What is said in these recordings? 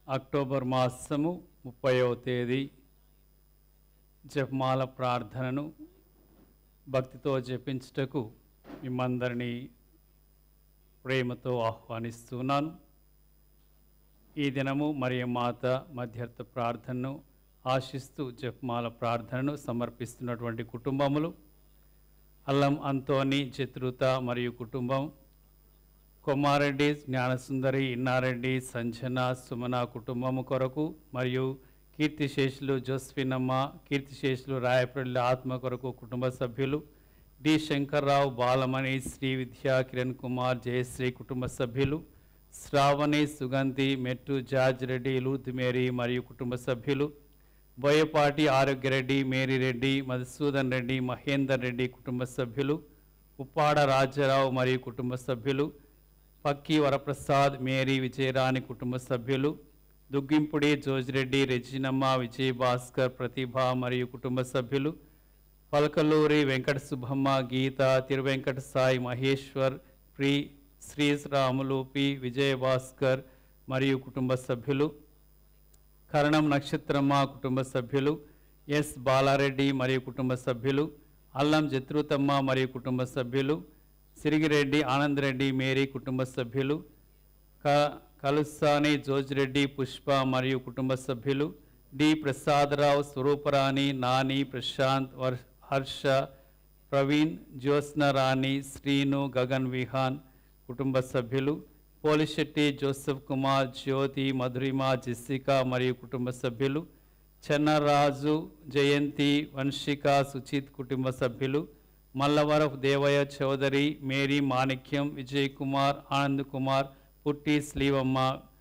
October మాసము ముప్పైవ తేదీ జపమాల ప్రార్థనను భక్తితో జపించుటకు మిమ్మందరినీ ప్రేమతో ఆహ్వానిస్తున్నాను ఈ దినము మరియు మాత మధ్యర్థ ప్రార్థనను ఆశిస్తూ జపమాల ప్రార్థనను సమర్పిస్తున్నటువంటి కుటుంబములు అల్లం అంతోని చిత్రుత మరియు కుటుంబం కొమ్మారెడ్డి జ్ఞానసుందరి ఇన్నారెడ్డి సంజన సుమన కుటుంబము కొరకు మరియు కీర్తిశేషులు జోస్ఫినమ్మ కీర్తిశేషులు రాయపల్లి ఆత్మ కొరకు కుటుంబ సభ్యులు డి శంకర్రావు బాలమణి శ్రీ విద్యా కిరణ్ కుమార్ జయశ్రీ కుటుంబ సభ్యులు శ్రావణి సుగంధి మెట్టు జార్జ్ రెడ్డి లూత్ మేరీ మరియు కుటుంబ సభ్యులు బోయపాటి ఆరోగ్యరెడ్డి మేరీరెడ్డి మధుసూదన్ రెడ్డి మహేందర్ రెడ్డి కుటుంబ సభ్యులు ఉప్పాడ రాజారావు మరియు కుటుంబ సభ్యులు పక్కి వరప్రసాద్ మేరీ విజయరాణి కుటుంబ సభ్యులు దుగ్గింపుడి జోజిరెడ్డి రెజినమ్మ విజయ్ భాస్కర్ ప్రతిభ మరియు కుటుంబ సభ్యులు పలకలూరి వెంకట సుబ్బమ్మ గీత తిరువెంకట సాయి మహేశ్వర్ ప్రి శ్రీరాములు పి విజయ భాస్కర్ మరియు కుటుంబ సభ్యులు కరణం నక్షత్రమ్మ కుటుంబ సభ్యులు ఎస్ బాలారెడ్డి మరియు కుటుంబ సభ్యులు అల్లం జత్రుతమ్మ మరియు కుటుంబ సభ్యులు సిరిగిరెడ్డి ఆనందరెడ్డి మేరీ కుటుంబ సభ్యులు క కలుసాని జోజిరెడ్డి పుష్ప మరియు కుటుంబ సభ్యులు డి ప్రసాదరావు స్వరూపరాణి నాని ప్రశాంత్ వర్ హర్ష ప్రవీణ్ జ్యోత్స్న రాణి శ్రీను గగన్ విహాన్ కుటుంబ సభ్యులు పోలిశెట్టి జోసెఫ్ కుమార్ జ్యోతి మధురిమ జెస్సిక మరియు కుటుంబ సభ్యులు చెన్నరాజు జయంతి వంశిక సుచిత్ కుటుంబ సభ్యులు మల్లవరపు దేవయ్య చౌదరి మేరీ మాణిక్యం విజయ్ కుమార్ ఆనంద్ కుమార్ పుట్టి శ్రీవమ్మ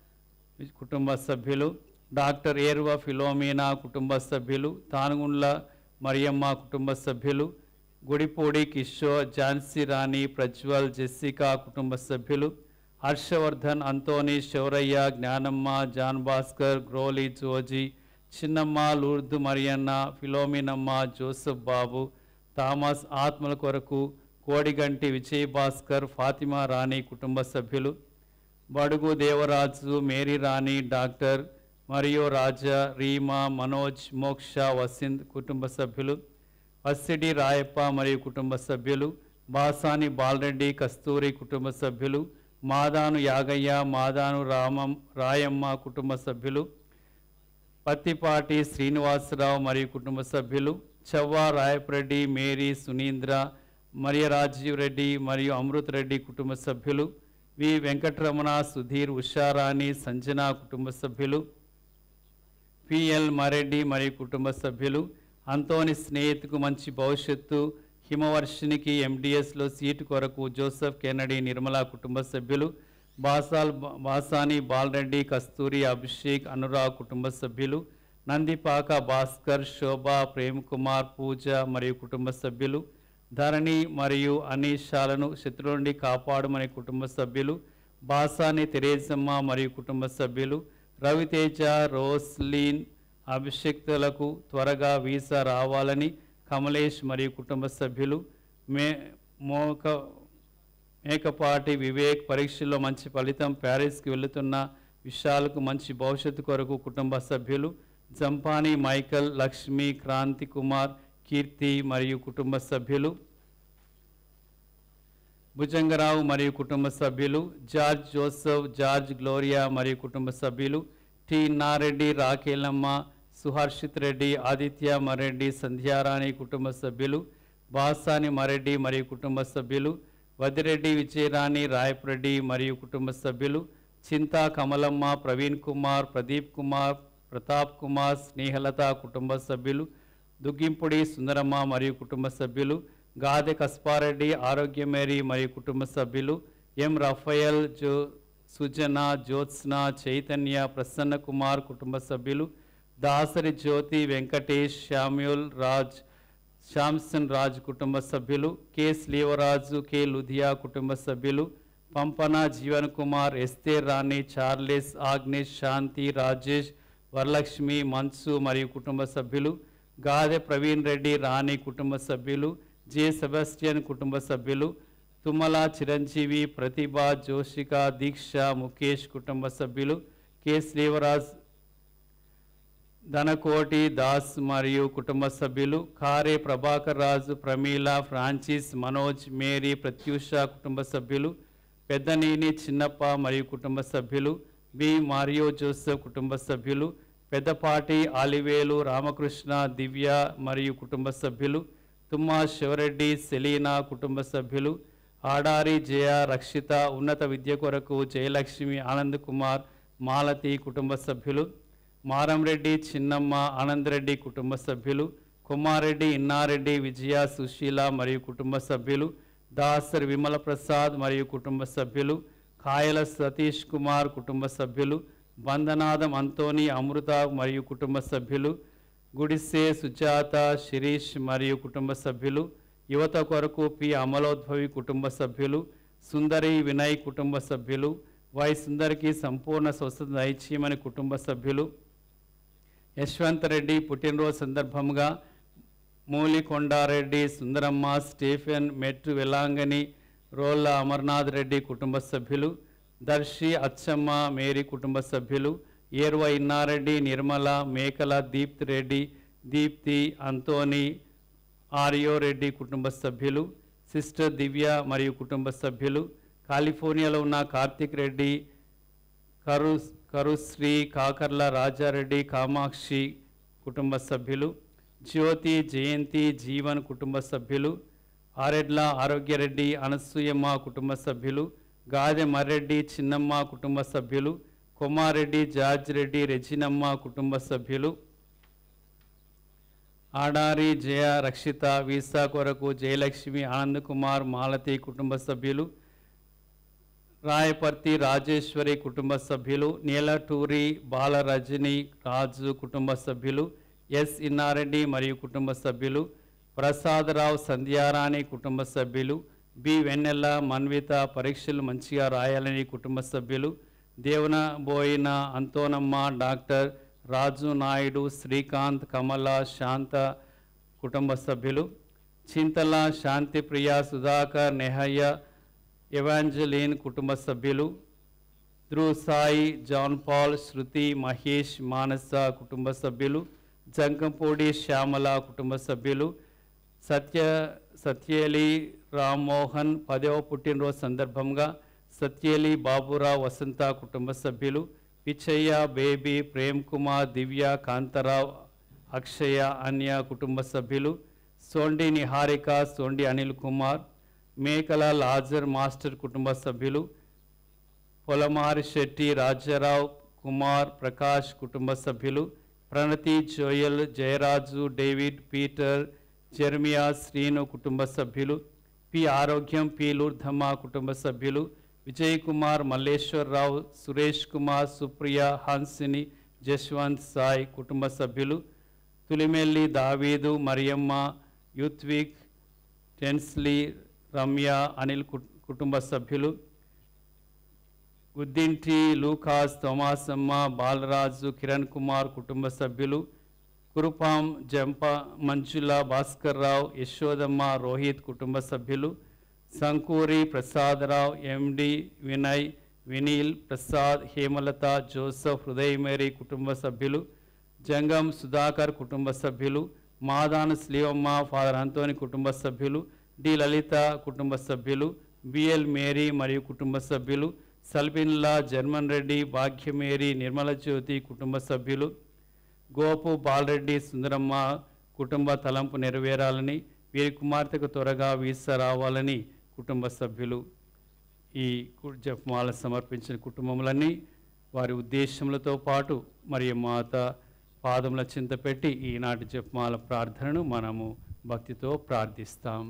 కుటుంబ సభ్యులు డాక్టర్ ఏర్వ ఫిలోమీనా కుటుంబ సభ్యులు తానుగుండ్ల మరియమ్మ కుటుంబ సభ్యులు గుడిపూడి కిషోర్ ఝాన్సీ రాణి ప్రజ్వల్ జెస్సికా కుటుంబ సభ్యులు Harshavardhan Anthoni Souraiah Gnanamma John Bhaskar Groli Joji Chinnamma Lurdu Marianna Philominamma Joseph Babu Thomas ఆత్మల కొరకు కోడిగంటి విజయ్ భాస్కర్ ఫాతిమా రాణి కుటుంబ సభ్యులు బడుగు దేవరాజు మేరీ రాణి డాక్టర్ మరియు రాజా రీమా మనోజ్ మోక్ష వసింద్ కుటుంబ సభ్యులు అస్సిడి రాయప్ప మరియు కుటుంబ సభ్యులు బాసాని బాలరెడ్డి కస్తూరి కుటుంబ సభ్యులు మాదాను యాగయ్య మాదాను రామం రాయమ్మ కుటుంబ సభ్యులు పత్తిపాటి శ్రీనివాసరావు మరియు కుటుంబ సభ్యులు చవ్వ రాయపరెడ్డి మేరీ సునీంద్ర మరియ రాజీవ్ రెడ్డి మరియు అమృత్ రెడ్డి కుటుంబ సభ్యులు వి వెంకటరమణ సుధీర్ ఉషారాణి సంజన కుటుంబ సభ్యులు పిఎల్ మారెడ్డి మరియు కుటుంబ సభ్యులు అంతోని స్నేహితుకు మంచి భవిష్యత్తు హిమవర్షినికి ఎండిఎస్లో సీటు కొరకు జోసెఫ్ కెనడీ నిర్మలా కుటుంబ సభ్యులు బాసాల్ బాసాని బాలరెడ్డి కస్తూరి అభిషేక్ అనురాగ్ కుటుంబ సభ్యులు నందిపాక భాస్కర్ శోభ ప్రేమ్ కుమార్ పూజ మరియు కుటుంబ సభ్యులు ధరణి మరియు అనీషాలను శత్రువుల నుండి కాపాడమని కుటుంబ సభ్యులు బాసాని తెరేజమ్మ మరియు కుటుంబ సభ్యులు రవితేజ రోస్లీన్ అభిషక్తులకు త్వరగా వీసా రావాలని కమలేష్ మరియు కుటుంబ సభ్యులు మే మోక మేకపాటి వివేక్ పరీక్షల్లో మంచి ఫలితం ప్యారిస్కి వెళుతున్న విశాలకు మంచి భవిష్యత్తు కొరకు కుటుంబ సభ్యులు జంపాని మైకల్ లక్ష్మి క్రాంతి కుమార్ కీర్తి మరియు కుటుంబ సభ్యులు భుజంగరావు మరియు కుటుంబ సభ్యులు జార్జ్ జోసెఫ్ జార్జ్ గ్లోరియా మరియు కుటుంబ సభ్యులు టి నారెడ్డి రాకేలమ్మ సుహర్షిత్ రెడ్డి ఆదిత్య మరెడ్డి సంధ్యారాణి కుటుంబ సభ్యులు బాసాని మరెడ్డి మరియు కుటుంబ సభ్యులు వదిరెడ్డి విజయరాణి రాయపరెడ్డి మరియు కుటుంబ సభ్యులు చింతా కమలమ్మ ప్రవీణ్ కుమార్ ప్రదీప్ కుమార్ ప్రతాప్ కుమార్ స్నేహలత కుటుంబ సభ్యులు దుగ్గింపుడి సుందరమ్మ మరియు కుటుంబ సభ్యులు గాదె కస్పారెడ్డి ఆరోగ్యమేరి మరియు కుటుంబ సభ్యులు ఎం రఫయల్ జో సుజన జ్యోత్స్న చైతన్య ప్రసన్న కుమార్ కుటుంబ సభ్యులు దాసరి జ్యోతి వెంకటేష్ శామ్యూల్ రాజ్ శ్యామ్సన్ రాజ్ కుటుంబ సభ్యులు కె శ్రీవరాజు కె లుధియా కుటుంబ సభ్యులు Pampana Jeevan Kumar Esther Rani Charles Agnes Shanthi Rajesh Varalakshmi Mansu మరియు కుటుంబ సభ్యులు గాదె ప్రవీణ్ రెడ్డి రాణి కుటుంబ సభ్యులు జె సెబాస్టియన్ కుటుంబ సభ్యులు తుమ్మల చిరంజీవి ప్రతిభ జోషిక దీక్ష ముఖేష్ కుటుంబ సభ్యులు కె శ్రీవరాజ్ ధనకోటి దాస్ మరియు కుటుంబ సభ్యులు కారే ప్రభాకర్ రాజు ప్రమీల ఫ్రాన్సిస్ మనోజ్ మేరీ ప్రత్యూష కుటుంబ సభ్యులు పెద్దనేని చిన్నప్ప మరియు కుటుంబ సభ్యులు బి మారియో జోసెఫ్ కుటుంబ సభ్యులు పెద్దపాటి ఆలివేలు రామకృష్ణ దివ్య మరియు కుటుంబ సభ్యులు తుమ్మా శివరెడ్డి సెలీనా కుటుంబ సభ్యులు ఆడారి జయ రక్షిత ఉన్నత విద్య కొరకు జయలక్ష్మి ఆనంద్ కుమార్ మాలతి కుటుంబ సభ్యులు మారంరెడ్డి చిన్నమ్మ ఆనందరెడ్డి కుటుంబ సభ్యులు కుమారెడ్డి ఇన్నారెడ్డి విజయ సుశీల మరియు కుటుంబ సభ్యులు దాసర్ విమల ప్రసాద్ మరియు కుటుంబ సభ్యులు కాయల సతీష్ కుమార్ కుటుంబ సభ్యులు బందనాదం అంతోని అమృత మరియు కుటుంబ సభ్యులు గుడిసే సుజాత శిరీష్ మరియు కుటుంబ సభ్యులు యువత కొరకు పి అమలోద్భవి కుటుంబ సభ్యులు సుందరి వినయ్ కుటుంబ సభ్యులు వై సుందరికి సంపూర్ణ స్వస్థత దయచేయమని కుటుంబ సభ్యులు యశ్వంత్ రెడ్డి పుట్టినరోజు సందర్భంగా మూలికొండారెడ్డి సుందరమ్మ స్టీఫెన్ మెట్టు వెలాంగని రోళ్ళ అమర్నాథ్ రెడ్డి కుటుంబ సభ్యులు దర్శి అచ్చమ్మ మేరీ కుటుంబ సభ్యులు ఏర్వ ఇన్నారెడ్డి నిర్మల మేకల దీప్తి రెడ్డి దీప్తి అంతోని ఆర్యో రెడ్డి కుటుంబ సభ్యులు సిస్టర్ దివ్య మరియు కుటుంబ సభ్యులు కాలిఫోర్నియాలో ఉన్న కార్తిక్ రెడ్డి కరు కరుశ్రీ కాకర్ల రాజారెడ్డి కామాక్షి కుటుంబ సభ్యులు జ్యోతి జయంతి జీవన్ కుటుంబ సభ్యులు ఆరెడ్ల ఆరోగ్యరెడ్డి అనసూయమ్మ కుటుంబ సభ్యులు గాదె మర్రెడ్డి చిన్నమ్మ కుటుంబ సభ్యులు కొమారెడ్డి జార్జ్ రెడ్డి రెజినమ్మ కుటుంబ సభ్యులు ఆడారి జయ రక్షిత వీసా కొరకు జయలక్ష్మి ఆనంద్ కుమార్ మాలతి కుటుంబ సభ్యులు రాయపర్తి రాజేశ్వరి కుటుంబ సభ్యులు నీలటూరి బాల రజని రాజు కుటుంబ సభ్యులు ఎస్ ఇన్నారెడ్డి మరియు కుటుంబ సభ్యులు ప్రసాదరావు సంధ్యారాణి కుటుంబ సభ్యులు బి వెన్నెల మన్విత పరీక్షలు మంచిగా రాయాలని కుటుంబ సభ్యులు దేవన బోయిన అంతోనమ్మ డాక్టర్ రాజు నాయుడు శ్రీకాంత్ కమల శాంత కుటుంబ సభ్యులు చింతల శాంతిప్రియ సుధాకర్ నెహయ్య ఎవాంజలీన్ కుటుంబ సభ్యులు ధ్రువ్ సాయి జాన్ పాల్ శృతి మహేష్ మానస కుటుంబ సభ్యులు జంకంపూడి శ్యామల కుటుంబ సభ్యులు సత్య సత్యేలి రామ్మోహన్ పదవ పుట్టినరోజు సందర్భంగా సత్యేలి బాబురావు వసంత కుటుంబ సభ్యులు పిచ్చయ్య బేబీ ప్రేమ్ కుమార్ దివ్య కాంతారావు అక్షయ అన్య కుటుంబ సభ్యులు సోండి నిహారిక సోండి అనిల్ కుమార్ మేకల లాజర్ మాస్టర్ కుటుంబ సభ్యులు పొలమారి శెట్టి రాజారావు కుమార్ ప్రకాష్ కుటుంబ సభ్యులు Pranathi Joel Jayaraju David Peter Jeremiah Srinu కుటుంబ సభ్యులు పి ఆరోగ్యం పి లూర్ధమ్మ కుటుంబ సభ్యులు విజయ్ కుమార్ మల్లేశ్వరరావు సురేష్ కుమార్ సుప్రియ హన్సిని జశ్వంత్ సాయి కుటుంబ సభ్యులు తులిమెల్లి దావీదు మరియమ్మ యూత్విక్ టెన్స్లీ రమ్య అనిల్ కు- కుటుంబ సభ్యులు గుద్దింటి లూకాస్ తోమాసమ్మ బాలరాజు కిరణ్ కుమార్ కుటుంబ సభ్యులు కురుపాం జంప మంజుల భాస్కర్రావు యశోదమ్మ రోహిత్ కుటుంబ సభ్యులు సంకూరి ప్రసాదరావు ఎండి వినయ్ వినీల్ ప్రసాద్ హేమలత జోసఫ్ హృదయమేరి కుటుంబ సభ్యులు జంగం సుధాకర్ కుటుంబ సభ్యులు మాదాన శ్రీవమ్మ ఫాదర్ అంతోని కుటుంబ సభ్యులు డి లలిత కుటుంబ సభ్యులు బిఎల్ మేరీ మరియు కుటుంబ సభ్యులు సల్బిన్లా జర్మన్ రెడ్డి భాగ్యమేరి నిర్మల జ్యోతి కుటుంబ సభ్యులు గోపు బాలరెడ్డి సుందరమ్మ కుటుంబ తలంపు నెరవేరాలని వీరి కుమార్తెకు త్వరగా వీసా రావాలని కుటుంబ సభ్యులు ఈ కు- జపమాల సమర్పించిన కుటుంబములన్నీ వారి ఉద్దేశములతో పాటు మరియు మాత పాదముల చింత పెట్టి ఈనాటి జపమాల ప్రార్థనను మనము భక్తితో ప్రార్థిస్తాం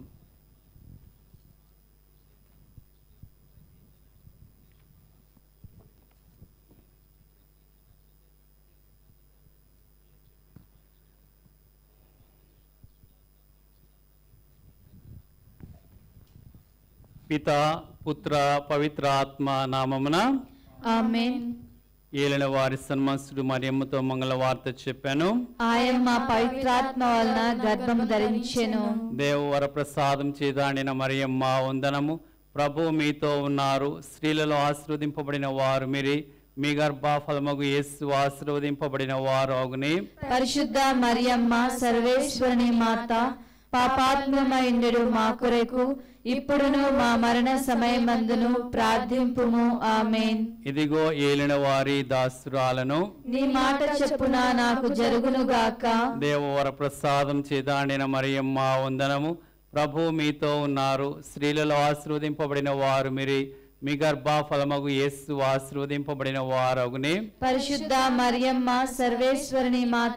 పిత పుత్ర పవిత్ర ఆత్మ నామమున ఆమెన్ ఏలిన వారి సన్మన్సుడు మరియమ్మతో మంగళ వార్త చెప్పాను ఆయమ్మ పవిత్రాత్మ వలన గర్భము ధరించెను దేవవర ప్రసాదం చేదాడిన మరియమ్మ వందనము ప్రభు మీతో ఉన్నారు స్త్రీలలో ఆశీర్వదింపబడిన వారు మీరే మీ గర్భఫలమగు యేసు ఆశీర్వదింపబడిన వారు అగునే పరిశుద్ధ మరియమ్మ సర్వేశ్వరుని మాత పాపాత్మమైండెడు మా కొరకు ఇప్పుడును మా మరణ సమయమందును ప్రార్థింపుము ఆమెన్ ఇదిగో ఏలిన వారి దాసురాలను నీ మాట చెప్పున నాకు జరుగును గాక దేవవర ప్రసాదం చేదాండిన మరియమ్మ వందనము ప్రభు మీతో ఉన్నారు స్త్రీలలో ఆశీర్వదింపబడిన వారు మీరు మీ గర్భఫలమగు యేసు ఆశీర్వదింపబడిన వారు అగునే పరిశుద్ధ మరియమ్మ సర్వేశ్వరుని మాత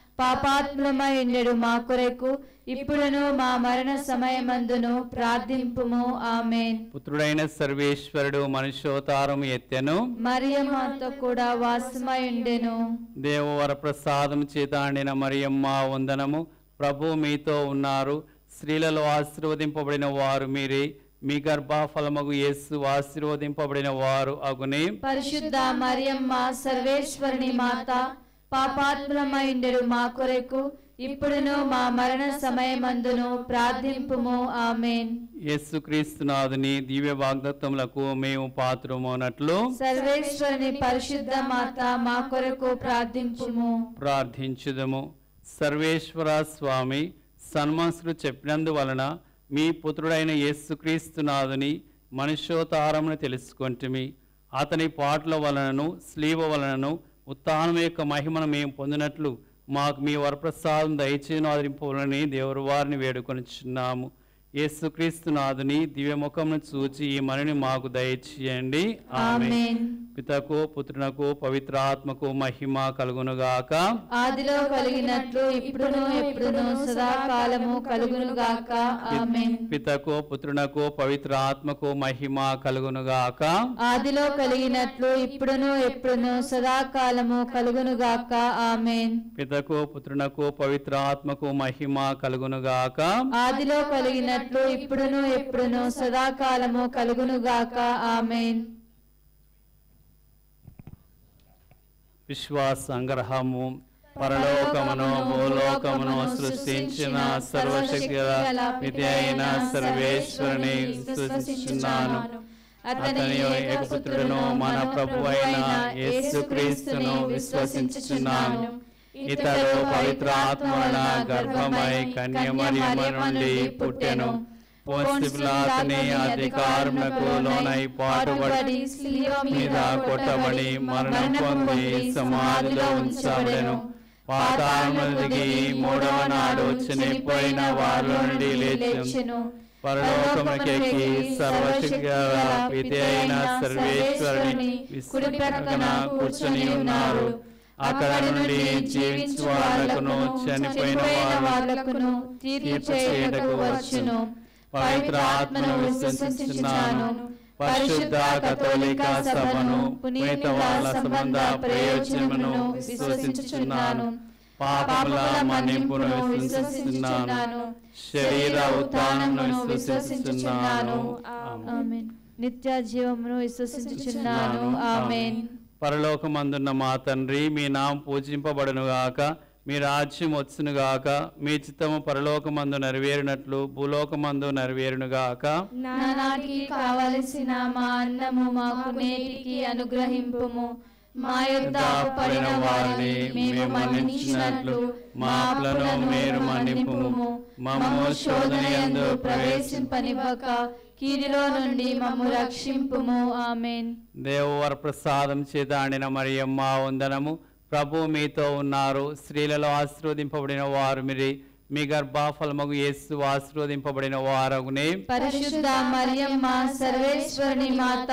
పాపాత్మమైండెడు మా కొరకు ఇప్పుడును మా మరణ సమయమందును ప్రార్థింపుము ఆమెన్ పుత్రుడైన సర్వేశ్వరుడు మనుష్యోతారం ఎత్తెను మరియమ్మతో కూడా వాసమై ఉండెను దేవవర ప్రసాదం చేతాండిన మరియమ్మ వందనము ప్రభు మీతో ఉన్నారు స్త్రీలలో ఆశీర్వదింపబడిన వారు మీరే మీ గర్భఫలమగు యేసు ఆశీర్వదింపబడిన వారు అగునే పరిశుద్ధ మరియమ్మ సర్వేశ్వరుని మాత పాపాత్మలమైండెడు మా కొరకు ఇప్పుడును మా మరణ సమయమందును ప్రార్థింపుము ఆమెన్ యేసుక్రీస్తునాథుని దివ్య వాగ్దత్తములకు మేము పాత్రమోనట్లు సర్వేశ్వరుని పరిశుద్ధ మాత మా కొరకు ప్రార్థింపుము ప్రార్థించుదము సర్వేశ్వర స్వామి సన్మసుడు చెప్పినందువలన మీ పుత్రుడైన యేసుక్రీస్తునాథుని మనుష్యోతారమును తెలుసుకొంటిమి అతని పాటల వలనను స్లీవ వలనను ఉత్థానం యొక్క మహిమను మేము పొందినట్లు మాకు మీ వరప్రసాదం దయచేయను ఆదరింపవలని దేవుడు వారిని వేడుకొనిచున్నాము యేసుక్రీస్తునాథుని దివ్యముఖమును చూచి ఈ మనని మాకు దయచేయండి ఆమేన్ ఆమెన్ పితకు పుత్రునకు పవిత్రాత్మకు మహిమ కలుగునుగాక ఆదిలో కలిగినట్లు ఇప్పుడును ఎప్పుడును సదాకాలము కలుగును గాక ఆమెన్ పితకు పుత్రునకు పవిత్రాత్మకు మహిమ కలుగునుగాక ఆదిలో కలిగినట్లు ఇప్పుడును ఎప్పుడును సదాకాలము కలుగును గాక ఆమెన్ పితకు పుత్రునకు పవిత్రాత్మకు మహిమ కలుగునుగాక ఆదిలో కలిగినట్లు ఇప్పుడును ఎప్పుడును సదాకాలము కలుగును గాక ఆమెన్ విశ్వాస సంగ్రహము పరలోకమును భూలోకమును సృష్టించిన సర్వశక్తి గల విధి అయిన సర్వేశ్వరుని విశ్వసిస్తున్నాను అతని ఏకపుత్రుడును మన ప్రభు అయిన యేసుక్రీస్తును విశ్వసించుచున్నాను ఇతడు పవిత్ర ఆత్మన గర్భమై కన్యమరియమ నుండి పుట్టెను పోన్సిపిలాతని అధికారములకు లోనై పాటుబడి మీద కొట్టబడి మరణం పొంది సమాధిలో ఉంచబడెను పాతాళము దిగి మూడవ నాడు చనిపోయిన వారి నుండి లేచెను పరలోకముకెక్కి సర్వశక్తి పితి అయిన సర్వేశ్వరుని కుడి ప్రక్కన కూర్చొని ఉన్నారు అక్కడ నుండి జీవించు వాళ్ళకును చనిపోయిన వాళ్ళకును తీర్పు చేయుటకు వచ్చును పవిత్ర ఆత్మను విశ్వసిస్తున్నాను పరిశుద్ధ కథోలిక సభను పునీత వాళ్ళ సంబంధ ప్రయోజనమును విశ్వసించుచున్నాను పాపముల మన్నింపును విశ్వసిస్తున్నాను శరీర ఉత్థానమును విశ్వసిస్తున్నాను ఆమేన్ నిత్య జీవమును విశ్వసించుచున్నాను ఆమేన్ పరలోకమందున్న మా తండ్రి మీ నామం పూజింపబడునుగాక మీ రాజ్యం వచ్చునుగాక మీ చిత్తము పరలోకమందు నెరవేరినట్లు భూలోకమందు నెరవేరునుగాక నానాటికి కావలసిన మా అన్నము మాకు నేటికి అనుగ్రహింపుము మా యొద్ద పడిన వారిని మేము మన్నించినట్లు మా అప్పులను మీరు మన్నింపుము మమ్ము శోధనయందు ప్రవేశింపనివ్వక కీడిలో నుండి మమ్ము రక్షింపుము ఆమెన్ దేవవర ప్రసాదం చేదాడిన మరియమ్మ వందనము ప్రభు మీతో ఉన్నారు స్త్రీలలో ఆశీర్వదింపబడిన వారు మీరు మీ గర్భఫలమగు యేసు ఆశీర్వదింపబడిన వారగునే పరిశుద్ధ మరియమ్మ సర్వేశ్వరుని మాత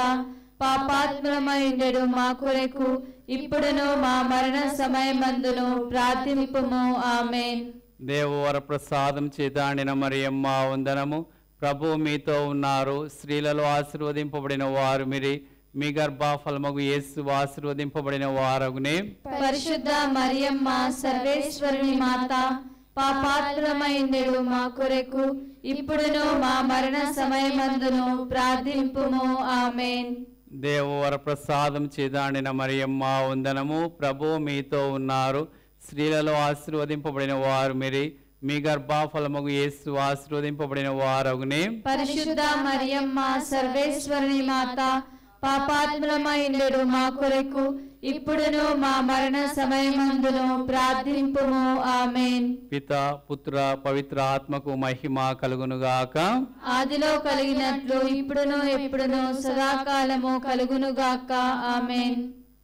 పాపాత్మలమైండెడు మా కొరకు ఇప్పుడును మా మరణ సమయమందును ప్రార్థింపుము ఆమెన్ దేవవర ప్రసాదం చేతాండిన మరియమ్మ వందనము ప్రభు మీతో ఉన్నారు స్త్రీలలో ఆశీర్వదింపబడిన వారు మీరు మీ గర్భఫలమగు యేసు ఆశీర్వదింపబడిన వారగునే పరిశుద్ధ మరియమ్మ సర్వేశ్వరుని మాత పాపాత్మలమైండెడు మా కొరకు ఇప్పుడును మా మరణ సమయమందును ప్రార్థింపుము ఆమెన్ దేవవర ప్రసాదం చేదాండిన మరియమ్మ వందనము ప్రభు మీతో ఉన్నారు స్త్రీలలో ఆశీర్వదింపబడిన వారు మీరు మీ గర్భఫలమగు యేసు ఆశీర్వదింపబడిన వారగునే పరిశుద్ధ మరియమ్మ సర్వేశ్వరుని మాత పాపాత్ములమైండు మా కొరకు ఇప్పుడును మా మరణ సమయమందును ప్రార్థింపుము ఆమెన్ పిత పుత్ర పవిత్ర ఆత్మకు మహిమ కలుగునుగాక ఆదిలో కలిగినట్లు ఇప్పుడును ఎప్పుడును సదాకాలము కలుగునుగాక ఆమెన్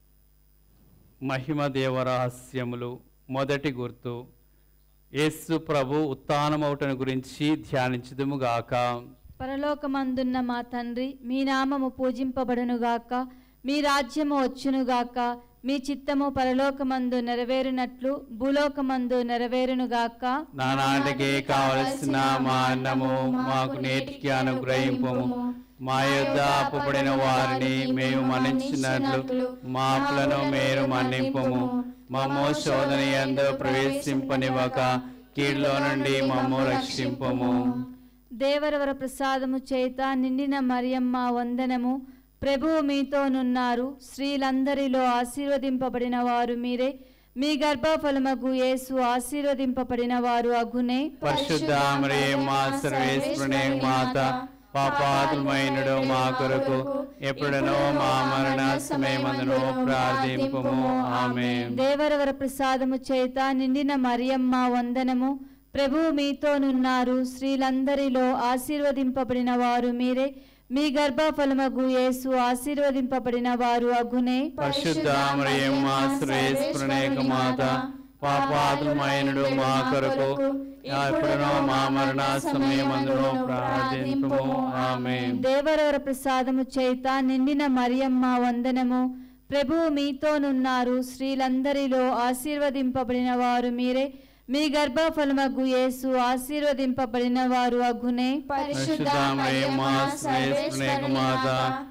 మహిమ దేవరహస్యములు మొదటి గుర్తు యేసు ప్రభు ఉత్థానమౌటను గురించి ధ్యానించుదుముగాక పరలోకమందున్న మా తండ్రి మీ నామము పూజింపబడునుగాక మీ రాజ్యము వచ్చునుగాక మీ చిత్తము పరలోకమందు నెరవేరునట్లు భూలోకమందు నెరవేరునుగాక నానాటికి కావలసిన మా అన్నము మాకు నేటికి అనుగ్రహింపము మా యొద్ద అప్పుపడిన వారిని మేము మన్నించినట్లు మా అప్పులను మీరు మన్నింపము మమ్ము శోధన ఎందు ప్రవేశింపనివ్వక కీడులో నుండి మమ్ము రక్షింపము దేవరవర ప్రసాదము చేత నిండిన మరియమ్మ వందనము ప్రభువు మీతోనున్నారు స్త్రీలందరిలో ఆశీర్వదింపబడిన వారు మీరే మీ గర్భఫలమగు యేసు ఆశీర్వదింపబడిన వారు అగునే పరిశుద్ధ మా సర్వేశ్వరుని మాత పాపాత్మైనడు మా కొరకు ఎప్పుడనో మా మరణ సమయమందును ప్రార్థింపము ఆమె దేవరవర ప్రసాదము చేత నిండిన మరియమ్మ వందనము ప్రభువు మీతోనున్నారు స్త్రీలందరిలో ఆశీర్వదింపబడిన వారు మీరే మీ గర్భఫలమగు యేసు ఆశీర్వదింపబడిన వారు అగునే పరిశుద్ధ మా సర్వేశ్వరుని మాత పాపాత్మైనడు మా కొరకు ఎప్పుడనో మా మరణ సమయమందును ప్రార్థింపము ఆమె దేవరవర ప్రసాదము చేత నిండిన మరియమ్మ వందనము ప్రభువు మీతోనున్నారు స్త్రీలందరిలో ఆశీర్వదింపబడిన వారు మీరే మీ గర్భఫలమగు యేసు ఆశీర్వదింపబడిన వారు అగునే పరిశుద్ధ మా సర్వేశ్వరుని మాత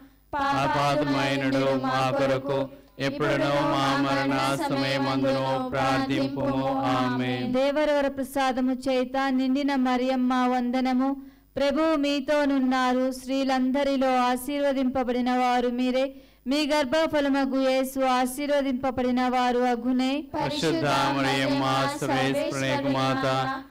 పాపాత్మైనడు మా కొరకు ఎప్పుడనో మా మరణ సమయమందును ప్రార్థింపము ఆమె దేవరవర ప్రసాదము చేత నిండిన మరియమ్మ వందనము ప్రభువు మీతోనున్నారు స్త్రీలందరిలో ఆశీర్వదింపబడిన వారు మీరే మీ గర్భఫలమగు యేసు ఆశీర్వదింపబడిన వారు అగునే పరిశుద్ధ మా సర్వేశ్వరుని మాత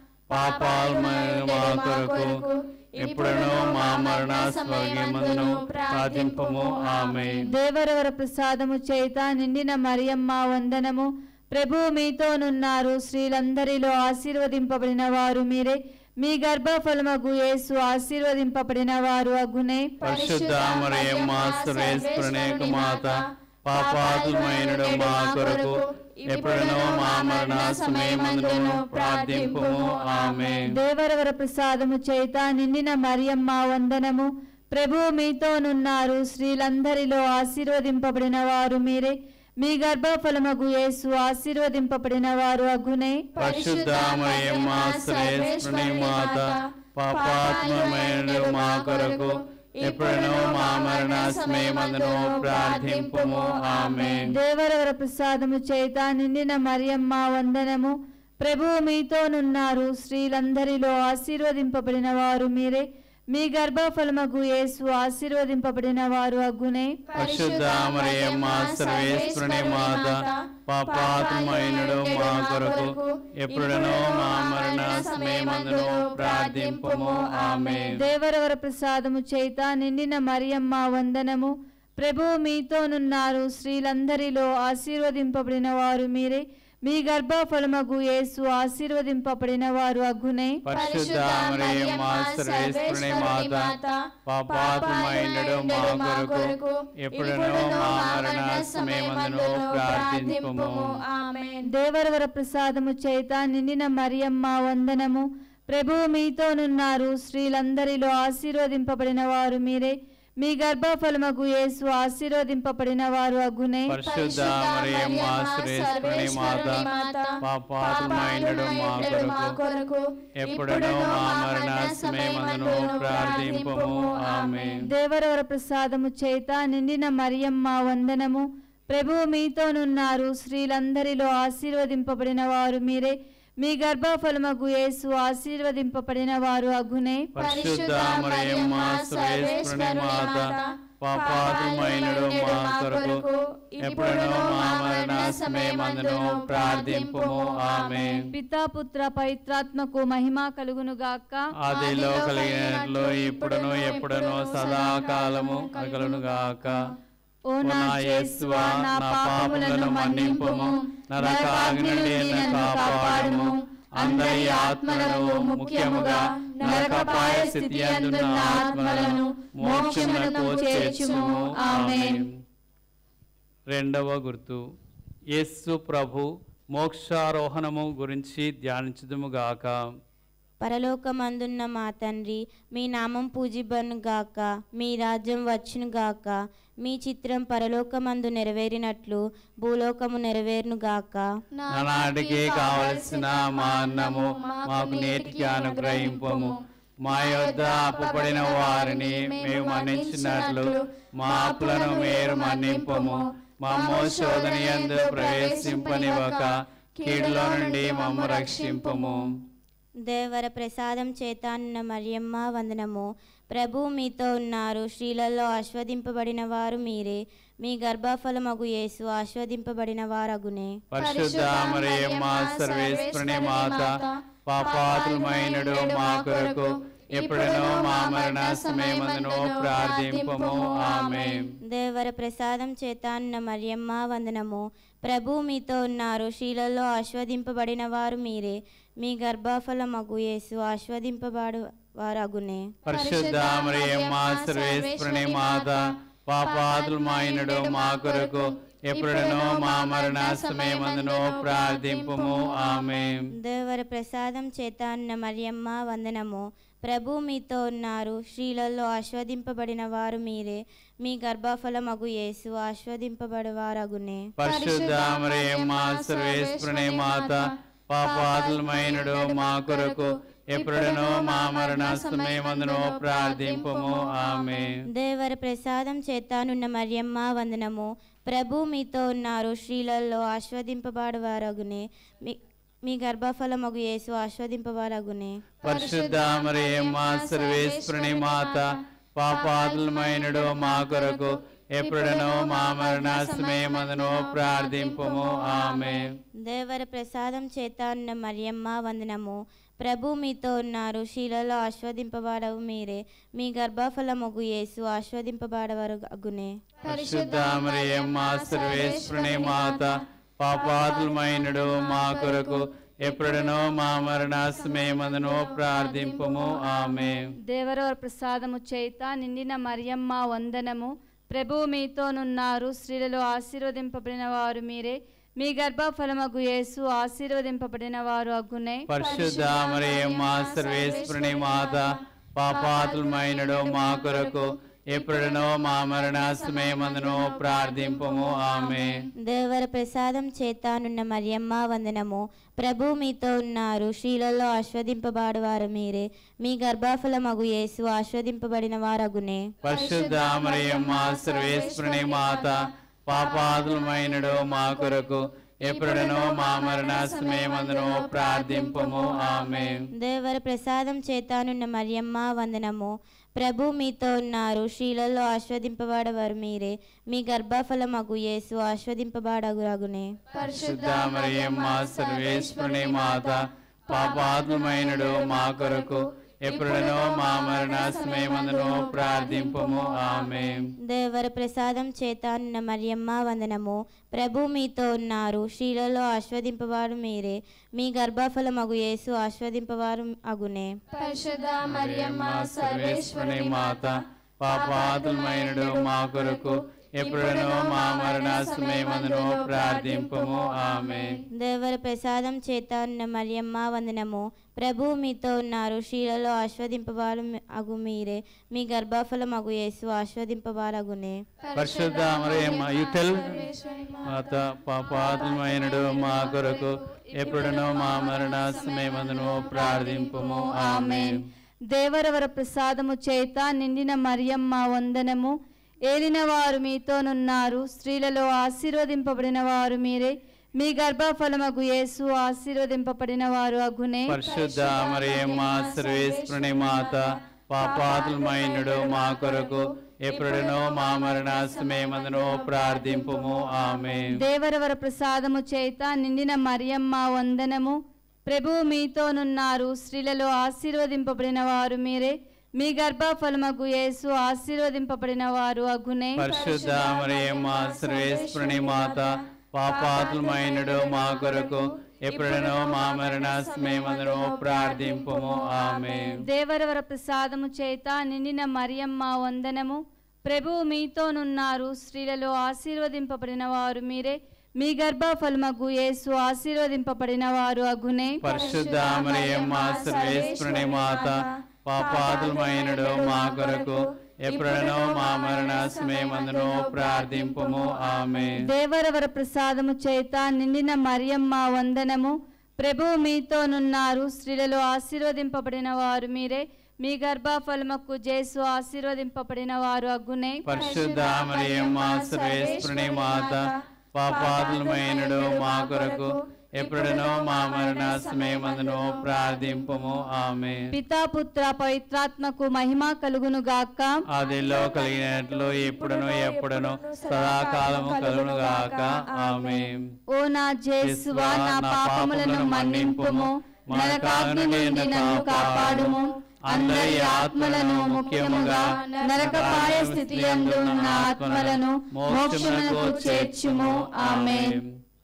పాపాత్మైన మా కొరకు ఎప్పుడనో మా మరణ స్వర్గమందును ప్రార్థింపము ఆమె దేవరవర ప్రసాదము చేత నిండిన మరియమ్మ వందనము ప్రభువు మీతోనున్నారు స్త్రీలందరిలో ఆశీర్వదింపబడిన వారు మీరే మీ గర్భఫలమగు యేసు ఆశీర్వదింపబడిన వారు అగునే పరిశుద్ధ మా సర్వేశ్వరుని మాత పాపాత్మైనడు మా కొరకు ఎప్పుడనో మా మరణ సమయమందును ప్రార్థింపము ఆమె దేవరవర ప్రసాదము చేత నిండిన మరియమ్మ వందనము ప్రభువు మీతోనున్నారు స్త్రీలందరిలో ఆశీర్వదింపబడిన వారు మీరే మీ గర్భఫలమగు యేసు ఆశీర్వదింపబడిన వారు అగునే పరిశుద్ధ మా సర్వేశ్వరుని మాత పాపాత్మైనడు మా కొరకు ఎప్పుడనో మా మరణ సమయమందును ప్రార్థింపము ఆమె దేవరవర ప్రసాదము చేత నిండిన మరియమ్మ వందనము ప్రభువు మీతోనున్నారు స్త్రీలందరిలో ఆశీర్వదింపబడిన వారు మీరే మీ గర్భఫలమగు యేసు ఆశీర్వదింపబడిన వారు అగునే పరిశుద్ధ మా సర్వేశ్వరుని మాత పాపాత్మైనడు మా కొరకు ఎప్పుడనో మా మరణ సమయమందును ప్రార్థింపము ఆమె దేవరవర ప్రసాదము చేత నిండిన మరియమ్మ వందనము ప్రభువు మీతోనున్నారు స్త్రీలందరిలో ఆశీర్వదింపబడిన వారు మీరే మీ గర్భఫలమగు యేసు ఆశీర్వదింపబడిన వారు అగునే పరిశుద్ధ మా సర్వేశ్వరుని మాత పాపాత్మైనడు మా కొరకు ఎప్పుడనో మా మరణ సమయమందును ప్రార్థింపము దేవరవర ప్రసాదము చేత నిండిన మరియమ్మ వందనము ప్రభువు మీతోనున్నారు స్త్రీలందరిలో ఆశీర్వదింపబడిన వారు మీరే మీ గర్భఫలమగు యేసు ఆశీర్వదింపబడిన వారు అగునే పరిశుద్ధ మా సర్వేశ్వరుని మాత పాపాత్మైనడు మా కొరకు ఎప్పుడనో మా మరణ సమయమందును ప్రార్థింపము ఆమె దేవరవర ప్రసాదము చేత నిండిన మరియమ్మ వందనము ప్రభువు మీతోనున్నారు స్త్రీలందరిలో ఆశీర్వదింపబడిన వారు మీరే మీ గర్భఫలమగు యేసు ఆశీర్వదింపబడిన వారు అగునే పరిశుద్ధ మా సర్వేశ్వరుని మాత పాపాత్మైనడు మా కొరకు ఎప్పుడునూ మా మరణ సమయమందును ప్రార్థింపుము ఆమె పితా పుత్ర పవిత్రాత్మకు మహిమ కలుగును గాక ఆదిలో కలిగినట్లు ఇప్పుడును ఎప్పుడును సదాకాలము కలుగును గాక ఓ నా యేసువా నా పాపములను మన్నింపుము నరకాగ్ని నుండి నన్ను కాపాడుము అందరి ఆత్మలను ముఖ్యముగా నరకపాయ స్థితి అందున్న ఆత్మలను మోక్షమునకు చేర్చుము ఆమేన్ రెండవ గుర్తు యేసు ప్రభు మోక్షారోహణము గురించి ధ్యానించుదుము గాక పరలోకమందున్న మా తండ్రి మీ నామం పూజిబను గాక మీ రాజ్యం వచ్చును గాక మీ చిత్రం పరలోకమందు నెరవేరినట్లు భూలోకము నెరవేరును గాక నానాటికి కావలసిన మా అన్నము మాకు నేటికి అనుగ్రహింపము మా యొద్ద అప్పుపడిన వారిని మేము మన్నించినట్లు మా అప్పులను మీరు మన్నింపము మా శోధన యందు ప్రవేశింపనివ్వక కీడులో నుండి మమ్మ రక్షింపము దేవర ప్రసాదం చేతాన్న మరియమ్మ వందనము ప్రభు మీతో ఉన్నారు స్త్రీలలో ఆస్వాదింపబడిన వారు మీరే మీ గర్భఫలమగు యేసు ఆస్వాదింపబడిన వారగునే పరిశుద్ధ మరియమ్మ సర్వేశ్వరుని మాత పాపాతులమైనడు మా కొరకు ఎప్పుడనో మా మరణ సమయమందును ప్రార్థింపము ఆమె దేవర ప్రసాదం చేతాన్న మరియమ్మ వందనము ప్రభు మీతో ఉన్నారు స్త్రీలలో ఆస్వాదింపబడిన వారు మీరే మీ గర్భఫలమగు యేసు ఆస్వాదింపబడు వారగునే పరిశుద్ధ మరియమ్మ సర్వేశ్వరుని మాత పాపాతులమైనడు మా కొరకు ఎప్పుడనో మా మరణ సమయమందును ప్రార్థింపము ఆమె దేవర ప్రసాదం చేతాన్న మరియమ్మ వందనము ప్రభు మీతో ఉన్నారు స్త్రీలలో ఆస్వాదింపబడిన వారు మీరే మీ గర్భఫలమగు యేసు ఆస్వాదింపబడు వారగునే పరిశుద్ధ మరియమ్మ సర్వేశ్వరుని మాత పాపాతులమైనడు మా కొరకు ఎప్పుడనో మా మరణ సమయమందును ప్రార్థింపము ఆమె దేవర ప్రసాదం చేతానున్న మరియమ్మ వందనము ప్రభు మీతో ఉన్నారు స్త్రీలలో ఆస్వాదింపబడు వారగునే మీ మీ గర్భఫలమగు యేసు ఆస్వాదింపవారగునే పరిశుద్ధ మరియమ్మ సర్వేశ్వరుని మాత పాపాతులమైనడు మా కొరకు ఎప్పుడనో మా మరణ సమయమందును ప్రార్థింపము ఆమె దేవర ప్రసాదం చేతాన్న మరియమ్మ వందనము ప్రభు మీతో ఉన్నారు శీలలో ఆస్వాదింపబడవు మీరే మీ గర్భఫలమగు యేసు ఆస్వాదింపబడవరు అగునే పరిశుద్ధ మరియమ్మ సర్వేశ్వరుని మాత పాపాతులమైనడు మా కొరకు ఎప్పుడనో మా మరణ సమయమందును ప్రార్థింపము ఆమె దేవరవర ప్రసాదము చేత నిండిన మరియమ్మ వందనము ప్రభు మీతోనున్నారు స్త్రీలలో ఆశీర్వదింపబడిన వారు మీరే మీ గర్భఫలమగు యేసు ఆశీర్వదింపబడిన వారు అగునే పరిశుద్ధ మరియమ్మ సర్వేశ్వరుని మాత పాపాతులమైనడు మా కొరకు ఎప్పుడనో మా మరణ సమయమందును ప్రార్థింపము ఆమె దేవర ప్రసాదం చేతానున్న మరియమ్మ వందనము ప్రభు మీతో ఉన్నారు స్త్రీలలో ఆస్వాదింపబడవారు మీరే మీ గర్భఫలమగు యేసు ఆస్వాదింపబడిన వారగునే పరిశుద్ధ మరియమ్మ సర్వేశ్వరుని మాత పాపాదులమైనడు మా కొరకు ఎప్పుడనో మా మరణ సమయమందును ప్రార్థింపము ఆమె దేవర ప్రసాదం చేతానున్న మరియమ్మ వందనము ప్రభు మీతో ఉన్నారు స్త్రీలలో ఆస్వాదింపబడవారు మీరే మీ గర్భఫలమగు యేసు ఆస్వాదింపబడగురగునే పరిశుద్ధ మరియమ్మ సర్వేశ్వరుని మాత పాపాత్మైనడు మా కొరకు ఎప్పుడనో మా మరణ సమయమందును ప్రార్థింపము ఆమె దేవర ప్రసాదం చేతానున్న మరియమ్మ వందనము ప్రభు మీతో ఉన్నారు స్త్రీలలో ఆస్వాదింపవారు మీరే మీ గర్భఫలమగు యేసు ఆస్వాదింపవారు అగునే పరిశుద్ధ మరియమ్మ సర్వేశ్వరుని మాత పాపాత్మైనడు మా కొరకు ఎప్పుడనో మా మరణ సమయమందును ప్రార్థింపము ఆమె దేవర ప్రసాదం చేతానున్న మరియమ్మ వందనము ప్రభు మీతో ఉన్నారు స్త్రీలలో ఆస్వాదింపవారు అగు మీరే మీ గర్భఫలమగు యేసు ఆస్వాదింపవారగునే పరిశుద్ధ మరియమ్మ యుటెల్ మాత పాపాత్మైనడు మా కొరకు ఎప్పుడనో మా మరణ సమయమందును ప్రార్థింపము ఆమె దేవరవర ప్రసాదము చేత నిండిన మరియమ్మ వందనము ఏలిన వారు మీతోనున్నారు స్త్రీలలో ఆశీర్వదింపబడిన వారు మీరే మీ గర్భఫలమగు యేసు ఆశీర్వదింపబడిన వారు అగునే పరిశుద్ధ మరియమ్మ సర్వేశ్వరుని మాత పాపాతులమైనడు మా కొరకు ఎప్పుడునో మా మరణ సమయమందును ప్రార్థింపుము ఆమె దేవరవర ప్రసాదము చేత నిండిన మరియమ్మ వందనము ప్రభువు మీతోనున్నారు స్త్రీలలో ఆశీర్వదింపబడిన వారు మీరే మీ గర్భఫలమగు యేసు ఆశీర్వదింపబడిన వారు అగునే పరిశుద్ధ మరియమ్మ సర్వేశ్వరుని మాత పాపాత్మైనడు మా కొరకు ఎప్పుడునో మా మరణ సమయమందును ప్రార్థింపుము ఆమె దేవరవర ప్రసాదము చేత నిండిన మరియమ్మ వందనము ప్రభువు మీతోనున్నారు స్త్రీలలో ఆశీర్వదింపబడిన వారు మీరే మీ గర్భఫలమగు యేసు ఆశీర్వదింపబడిన వారు అగునే పరిశుద్ధ మరియమ్మ సర్వేశ్వరుని మాత పాపాత్మైనడు మా కొరకు ఎప్పుడునో మా మరణ సమయమందును ప్రార్థింపుము ఆమె దేవరవర ప్రసాదము చేత నిండిన మరియమ్మ వందనము ప్రభువు మీతోనున్నారు స్త్రీలలో ఆశీర్వదింపబడిన వారు మీరే మీ గర్భఫలముకు జేసు ఆశీర్వదింపబడిన వారు అగ్గునే పరిశుద్ధ మరియమ్మ సర్వేశ్వరుని మాత పాపాత్మైనడు మా కొరకు ఎప్పుడునో మా మరణ సమయమందును ప్రార్థింపుము ఆమె పితా పుత్ర పవిత్రాత్మకు మహిమ కలుగును గాక ఆదిలో కలిగినట్లు ఎప్పుడును ఎప్పుడును సదాకాలము కలుగును గాక ఆమె ఓ నా జేసువా నా పాపములను మన్నింపుము నరకాగ్ని నుండి నన్ను కాపాడుము అందరి ఆత్మలను ముఖ్యముగా నరకపాయ స్థితి యందు ఉన్న ఆత్మలను మోక్షమునకు చేర్చుము ఆమేన్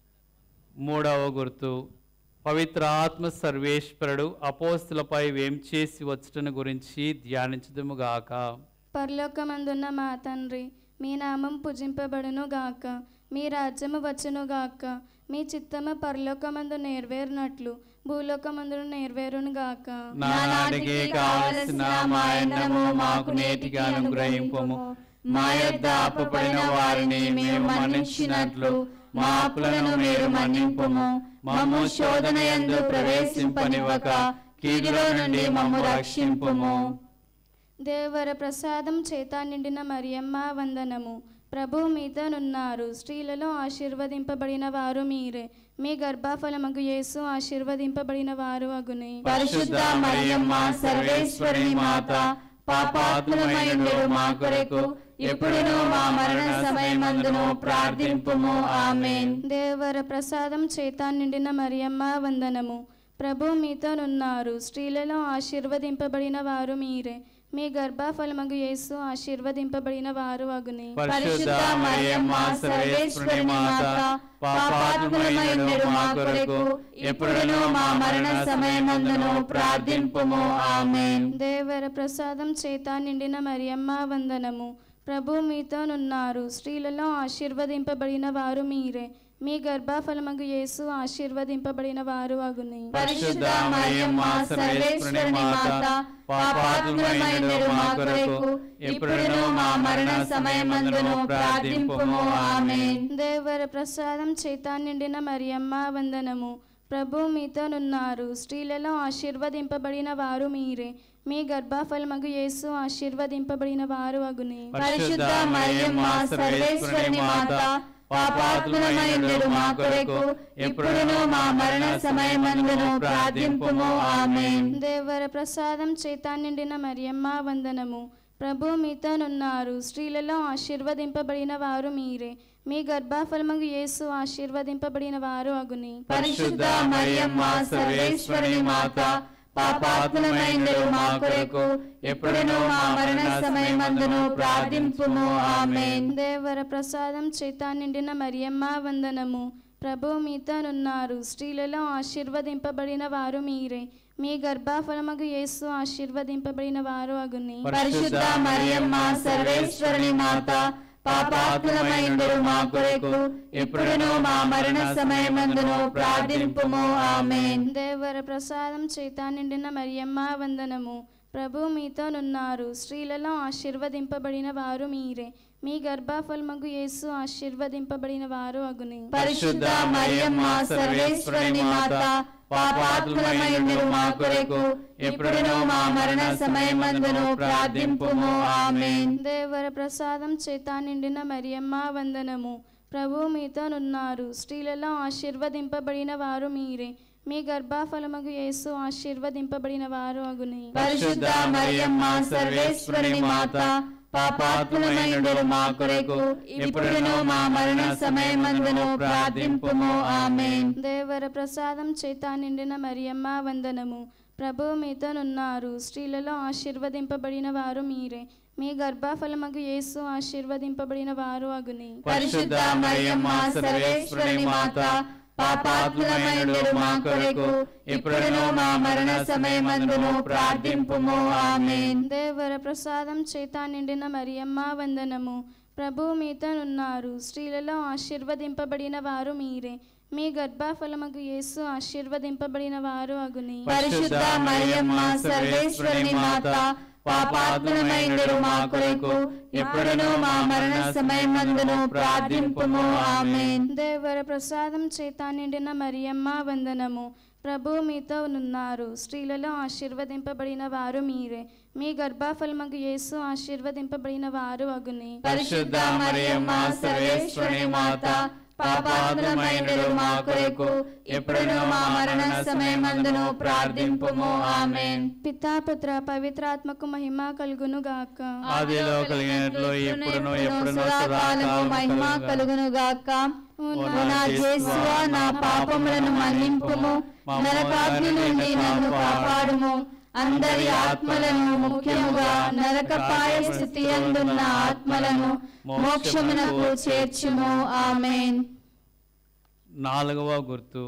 మూడవ గుర్తు పవిత్ర ఆత్మ సర్వేశ్వరుడు అపోస్తులపై వేం చేసి వచ్చటను గురించి ధ్యానించదుముగాక పరలోకమందున్న మా తండ్రి మీ నామం పూజింపబడును గాక మీ రాజ్యము వచ్చును గాక మీ చిత్తము పరలోకమందు నెరవేరినట్లు భూలోకమందును నెరవేరును గాక నానాటికి కావలసిన మా అన్నము మాకు నేటిగా అనుగ్రహింపము మా యొద్ద అప్పుపడిన వారిని మేము మన్నించినట్లు మా అప్పులను మీరు మన్నింపము మమ్ము శోధన యందు ప్రవేశింపనివ్వక కీడులో నుండి మమ్ము రక్షింపుము దేవర ప్రసాదం చేత నిండిన మరియమ్మ వందనము ప్రభు మీతోనున్నారు స్త్రీలలో ఆశీర్వదింపబడిన వారు మీరే మీ గర్భఫలమగు యేసు ఆశీర్వదింపబడిన వారు అగునే పరిశుద్ధ మరియమ్మ సర్వేశ్వరుని మాత పాపాత్ములమైన మా కొరకు ఎప్పుడును మా మరణ సమయమందును ప్రార్థింపుము ఆమేన్ దేవర ప్రసాదం చేత నిండిన మరియమ్మ వందనము ప్రభు మీతోనున్నారు స్త్రీలలో ఆశీర్వదింపబడిన వారు మీరే మీ గర్భఫలమగు యేసు ఆశీర్వదింపబడిన వారు అగునే పరిశుద్ధ మరియమ్మ సర్వేశ్వరుని మాత పాపాత్ములమైన మా కొరకు ఎప్పుడును మా మరణ సమయమందును ప్రార్థింపుము ఆమేన్ దేవర ప్రసాదం చేత నిండిన మరియమ్మ వందనము ప్రభు మీతోనున్నారు స్త్రీలలో ఆశీర్వదింపబడిన వారు మీరే మీ గర్భఫలమగు యేసు ఆశీర్వదింపబడిన వారు అగునే పరిశుద్ధ మరియమ్మ సర్వేశ్వరుని మాత పాపాత్ములమైన మా కొరకు ఎప్పుడును మా మరణ సమయమందును ప్రార్థింపుము ఆమేన్ దేవర ప్రసాదం చేత నిండిన మరియమ్మ వందనము ప్రభు మీతోనున్నారు స్త్రీలలో ఆశీర్వదింపబడిన వారు మీరే మీ గర్భఫలమగు యేసు ఆశీర్వదింపబడిన వారు అగునే పరిశుద్ధ మరియమ్మ సర్వేశ్వరుని మాత పాపాత్ములమైన మా కొరకు ఎప్పుడును మా మరణ సమయమందును ప్రార్థింపుము ఆమేన్ దేవర ప్రసాదం చేత నిండిన మరియమ్మ వందనము ప్రభు మీతోనున్నారు స్త్రీలలో ఆశీర్వదింపబడిన వారు మీరే మీ గర్భఫలమగు యేసు ఆశీర్వదింపబడిన వారు అగుని పరిశుద్ధ మరియమ్మ సర్వేశ్వరుని మాత పాపాత్ములమైన మా కొరకు ఎప్పుడును మా మరణ సమయమందును ప్రార్థింపుము ఆమేన్ దేవర ప్రసాదం చేత నిండిన మరియమ్మ వందనము ప్రభు మీతోనున్నారు స్త్రీలలో ఆశీర్వదింపబడిన వారు మీరే మీ గర్భఫలమగు యేసు ఆశీర్వదింపబడిన వారు అగుని పరిశుద్ధ మరియమ్మ సర్వేశ్వరుని మాత పాపాత్ములమైన మా కొరకు ఎప్పుడును మా మరణ సమయమందును ప్రార్థింపుము ఆమేన్ దేవర ప్రసాదం చేత నిండిన మరియమ్మ వందనము ప్రభు మీతోనున్నారు స్త్రీలలో ఆశీర్వదింపబడిన వారు మీరే మీ గర్భఫలమగు యేసు ఆశీర్వదింపబడిన వారు అగుని పరిశుద్ధ మరియమ్మ సర్వేశ్వరుని మాత పాపాత్ములమైన మా కొరకు ఎప్పుడును మా మరణ సమయమందును ప్రార్థింపుము ఆమేన్ దేవర ప్రసాదం చేత నిండిన మరియమ్మ వందనము ప్రభు మీతోనున్నారు స్త్రీలలో ఆశీర్వదింపబడిన వారు మీరే మీ గర్భఫలమగు యేసు ఆశీర్వదింపబడిన వారు అగుని పరిశుద్ధ మరియమ్మ సర్వేశ్వరుని మాత పాపాత్ములమైనడు మా కొరకు ఇప్పుడును మా మరణ సమయమందును ప్రార్థింపుము ఆమేన్ దేవర ప్రసాదం చేత నిండిన మరియమ్మ వందనము ప్రభు మీతోనున్నారు స్త్రీలలో ఆశీర్వదింపబడిన వారు మీరే మీ గర్భఫలమగు యేసు ఆశీర్వదింపబడిన వారు అగుని పరిశుద్ధ మరియమ్మ సర్వేశ్వరుని మాత పాపాత్ములమైనడు మా కొరకు ఇప్పుడును మా మరణ సమయమందును ప్రార్థింపుము ఆమేన్ దేవర ప్రసాదం చేత నిండిన మరియమ్మ వందనము ప్రభు మీతోనున్నారు స్త్రీలలో ఆశీర్వదింపబడిన వారు మీరే మీ గర్భఫలమగు యేసు ఆశీర్వదింపబడిన వారు అగుని పరిశుద్ధ మరియమ్మ సర్వేశ్వరుని మాత పాపాత్ములమైనడు మా కొరకు ఇప్పుడును మా మరణ సమయమందును ప్రార్థింపుము ఆమేన్ దేవర ప్రసాదం చేత నిండిన మరియమ్మ వందనము ప్రభు మీతో ఉన్నారు స్త్రీలలో ఆశీర్వదింపబడిన వారు మీరే మీ గర్భఫలమగు యేసు ఆశీర్వదింపబడిన వారు అగుని పరిశుద్ధ మరియమ్మ సర్వేశ్వరుని మాత పాపాత్ములమైనడు మా కొరకు ఇప్పుడును మా మరణ సమయమందును ప్రార్థింపుము ఆమేన్ పితా పుత్ర పవిత్రాత్మకు మహిమ కలుగును గాక ఆదిలో కలిగినట్లు ఇప్పుడును ఎప్పుడును సదాకాలము మహిమ కలుగును గాక ఓ నా యేసువా నా పాపములను మన్నింపుము నరకాగ్ని నుండి నన్ను కాపాడుము అందరి ఆత్మలను ముఖ్యముగా నరకపాయ స్థితి అందున్న ఆత్మలను మోక్షమునకు చేర్చుము ఆమేన్ నాలుగవ గుర్తు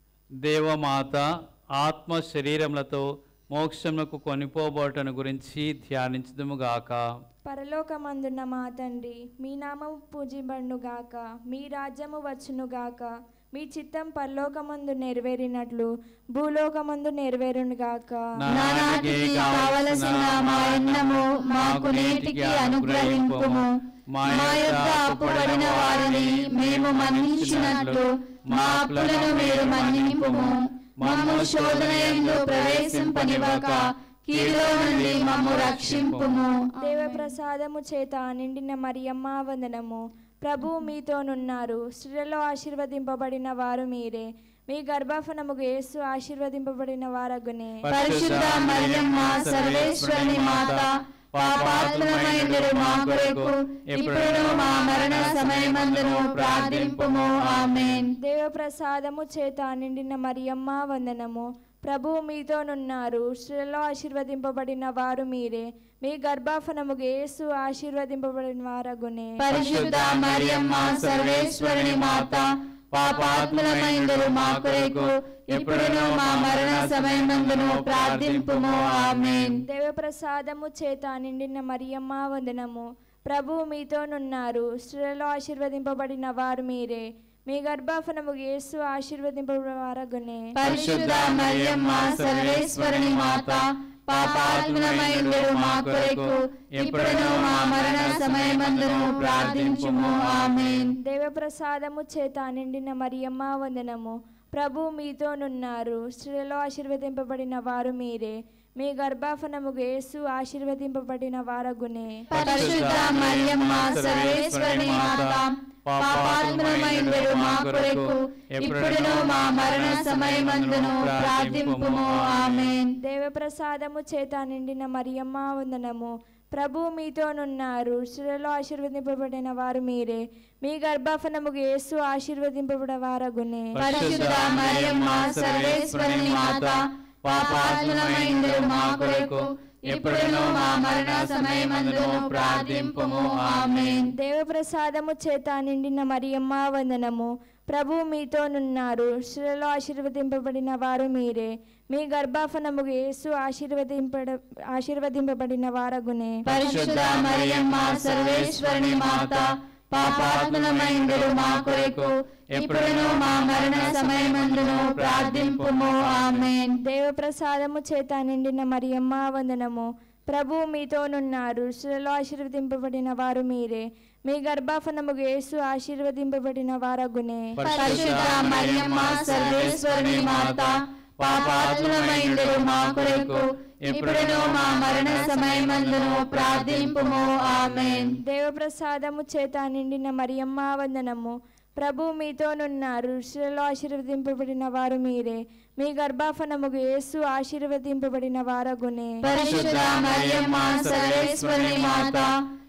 దేవమాత ఆత్మ శరీరములతో మోక్షమునకు కొనిపోబోటను గురించి ధ్యానించదుముగాక పరలోకమందున్న మా తండ్రి మీ నామము పూజింబడుగాక మీ రాజ్యము వచ్చునుగాక మీ చిత్తం పరలోకమందు నెరవేరినట్లు భూలోకమందు నెరవేరునుగాక నానాటికి కావలసిన మా అన్నము మాకు నేటికి అనుగ్రహింపుము మా యొక్క అప్పుపడిన వారిని మేము మన్నించినట్లు మా అప్పులను మీరు మన్నింపుము మమ్ము శోధనయందు ప్రవేశింపనివ్వక కీడులో నుండి మమ్ము రక్షింపుము దేవప్రసాదము చేత నిండిన మరియమ్మ వందనము ప్రభు మీతోనున్నారు స్త్రీలలో ఆశీర్వదింపబడిన వారు మీరే మీ గర్భఫలముకు యేసు ఆశీర్వదింపబడిన వారగునే పరిశుద్ధ మరియమ్మ సర్వేశ్వరుని మాత పాపాత్ములమైనడు మా కొరకు ఇప్పుడు మా మరణ సమయమందును ప్రార్థింపుము ఆమేన్ దేవప్రసాదము చేత నిండిన మరియమ్మ వందనము ప్రభు మీతోనున్నారు స్త్రీలలో ఆశీర్వదింపబడిన వారు మీరే మీ గర్భఫలముకు యేసు ఆశీర్వదింపబడిన వారగునే పరిశుద్ధ మరియమ్మ సర్వేశ్వరుని మాత పాపాత్ములమైనడు మా కొరకు ఇప్పుడును మా మరణ సమయమందును ప్రార్థింపుము ఆమేన్ దేవప్రసాదము చేత నిండిన మరియమ్మ వందనము ప్రభు మీతోనున్నారు స్త్రీలలో ఆశీర్వదింపబడిన వారు మీరే మీ గర్భఫలము యేసు ఆశీర్వదింపబడిన వారగునే పరిశుద్ధ మరియమ్మ సర్వేశ్వరుని మాత పాపాత్ములమైనడు మా కొరకు ఇప్పుడును మా మరణ సమయమందును ప్రార్థించుము ఆమేన్ దేవప్రసాదము చేత నిండిన మరియమ్మ వందనము ప్రభు మీతోనున్నారు స్త్రీలలో ఆశీర్వదింపబడిన వారు మీరే మీ గర్భఫలము యేసు ఆశీర్వదింపబడిన వారగునే పరిశుద్ధ మరియమ్మ సర్వేశ్వరుని మాత పాపాత్ములమైనడు మా కొరకు ఇప్పుడును మా మరణ సమయమందును ప్రార్థింపుము ఆమేన్ దేవప్రసాదము చేత నిండిన మరియమ్మ వందనము ప్రభు మీతోనున్నారు స్త్రీలలో ఆశీర్వదింపబడిన వారు మీరే మీ గర్భఫలము యేసు ఆశీర్వదింపబడిన వారగునే పరిశుద్ధ మరియమ్మ సర్వేశ్వరుని మాత పాపాత్ములమైనడు మా కొరకు ఇప్పుడును మా మరణ సమయమందును ప్రార్థింపుము ఆమేన్ దేవప్రసాదము చేత నిండిన మరియమ్మ వందనము ప్రభు మీతోనున్నారు స్త్రీలలో ఆశీర్వదింపబడిన వారు మీరే మీ గర్భఫలము యేసు ఆశీర్వదింపడ ఆశీర్వదింపబడిన వారగునే పరిశుద్ధ మరియమ్మ సర్వేశ్వరుని మాత పాపాత్ములమైనడు మా కొరకు ఇప్పుడును మా మరణ సమయమందును ప్రార్థింపుము ఆమేన్ దేవప్రసాదము చేత నిండిన మరియమ్మ వందనము ప్రభు మీతోనున్నారు స్త్రీలలో ఆశీర్వదింపబడిన వారు మీరే మీ గర్భఫలము యేసు ఆశీర్వదింపబడిన వారగునే పరిశుద్ధ మరియమ్మ సర్వేశ్వరుని మాత పాపాత్ములమైనడు మా కొరకు ఇప్పుడును మా మరణ సమయమందును ప్రార్థింపుము ఆమేన్ దేవప్రసాదము చేత నిండిన మరియమ్మ వందనము ప్రభు మీతోనున్నారు స్త్రీలలో ఆశీర్వదింపబడిన వారు మీరే మీ గర్భఫలము యేసు ఆశీర్వదింపబడిన వారగునే పరిశుద్ధ మరియమ్మ సర్వేశ్వరుని మాత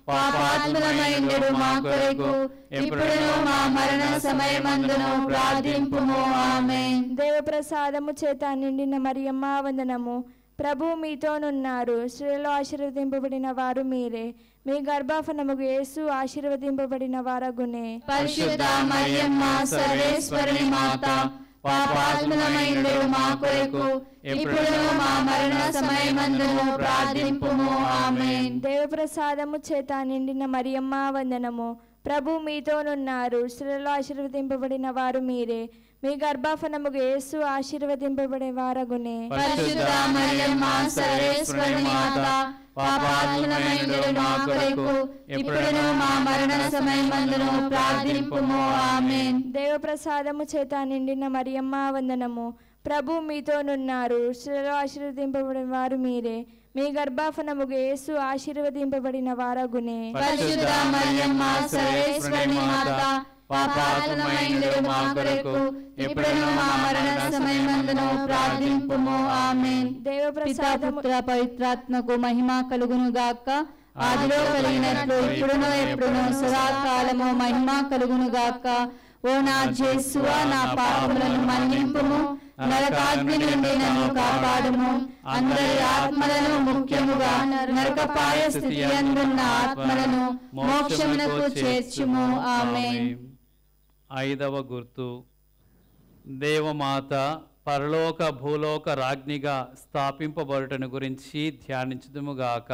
పాపాత్ములమైండు మా కొరకు ఇప్పుడును మా మరణ సమయమందును ప్రార్థింపుము ఆమేన్ దేవప్రసాదము చేత నిండిన మరియమ్మ వందనము ప్రభు మీతోనున్నారు స్త్రీలో ఆశీర్వదింపబడిన వారు మీరే మీ గర్భఫలముకు యేసు ఆశీర్వదింపబడిన వారగునే పరిశుద్ధ మరియమ్మ సర్వేశ్వరుని మాత పాపాత్ములమైండు మా కొరకు ఇప్పుడును మా మరణ సమయమందును ప్రార్థింపుము ఆమేన్ దేవప్రసాదము చేత నిండిన మరియమ్మ వందనము ప్రభు మీతోనున్నారు స్త్రీలో ఆశీర్వదింపబడిన వారు మీరే మీ గర్భఫలముకు యేసు ఆశీర్వదింపబడే వారగునే పరిశుద్ధ మరియమ్మ సర్వేశ్వరుని మాత పాపాత్ములమైండు మా కొరకు ఇప్పుడును మా మరణ సమయమందును ప్రార్థింపుము ఆమేన్ దేవప్రసాదము చేత నిండిన మరియమ్మ వందనము ప్రభు మీతోనున్నారు స్త్రీలో ఆశీర్వదింపబడిన వారు మీరే మీ గర్భఫలముకు యేసు ఆశీర్వదింపబడిన వారగునే పరిశుద్ధ మరియమ్మ సర్వేశ్వరుని మాత పాపాత్ములమైండు మా కొరకు ఇప్పుడును మా మరణ సమయమందును ప్రార్థింపుము ఆమేన్ పితా దేవప్రసాదము పుత్ర పవిత్రాత్మకు మహిమ కలుగును గాక ఆదిలో కలిగినట్లు ఇప్పుడును ఎప్పుడును సదాకాలము మహిమ కలుగును గాక ఓ నా జేసువా నా పాపములను మన్నింపుము నరకాగ్ని నుండి నన్ను కాపాడుము అందరి ఆత్మలను ముఖ్యముగా నరకపాయ స్థితి అందున్న ఆత్మలను మోక్షమునకు చేర్చుము ఆమేన్ ఐదవ గుర్తు దేవమాత పరలోక భూలోక రాజ్ఞిగా స్థాపింపబడుటను గురించి ధ్యానించుదుముగాక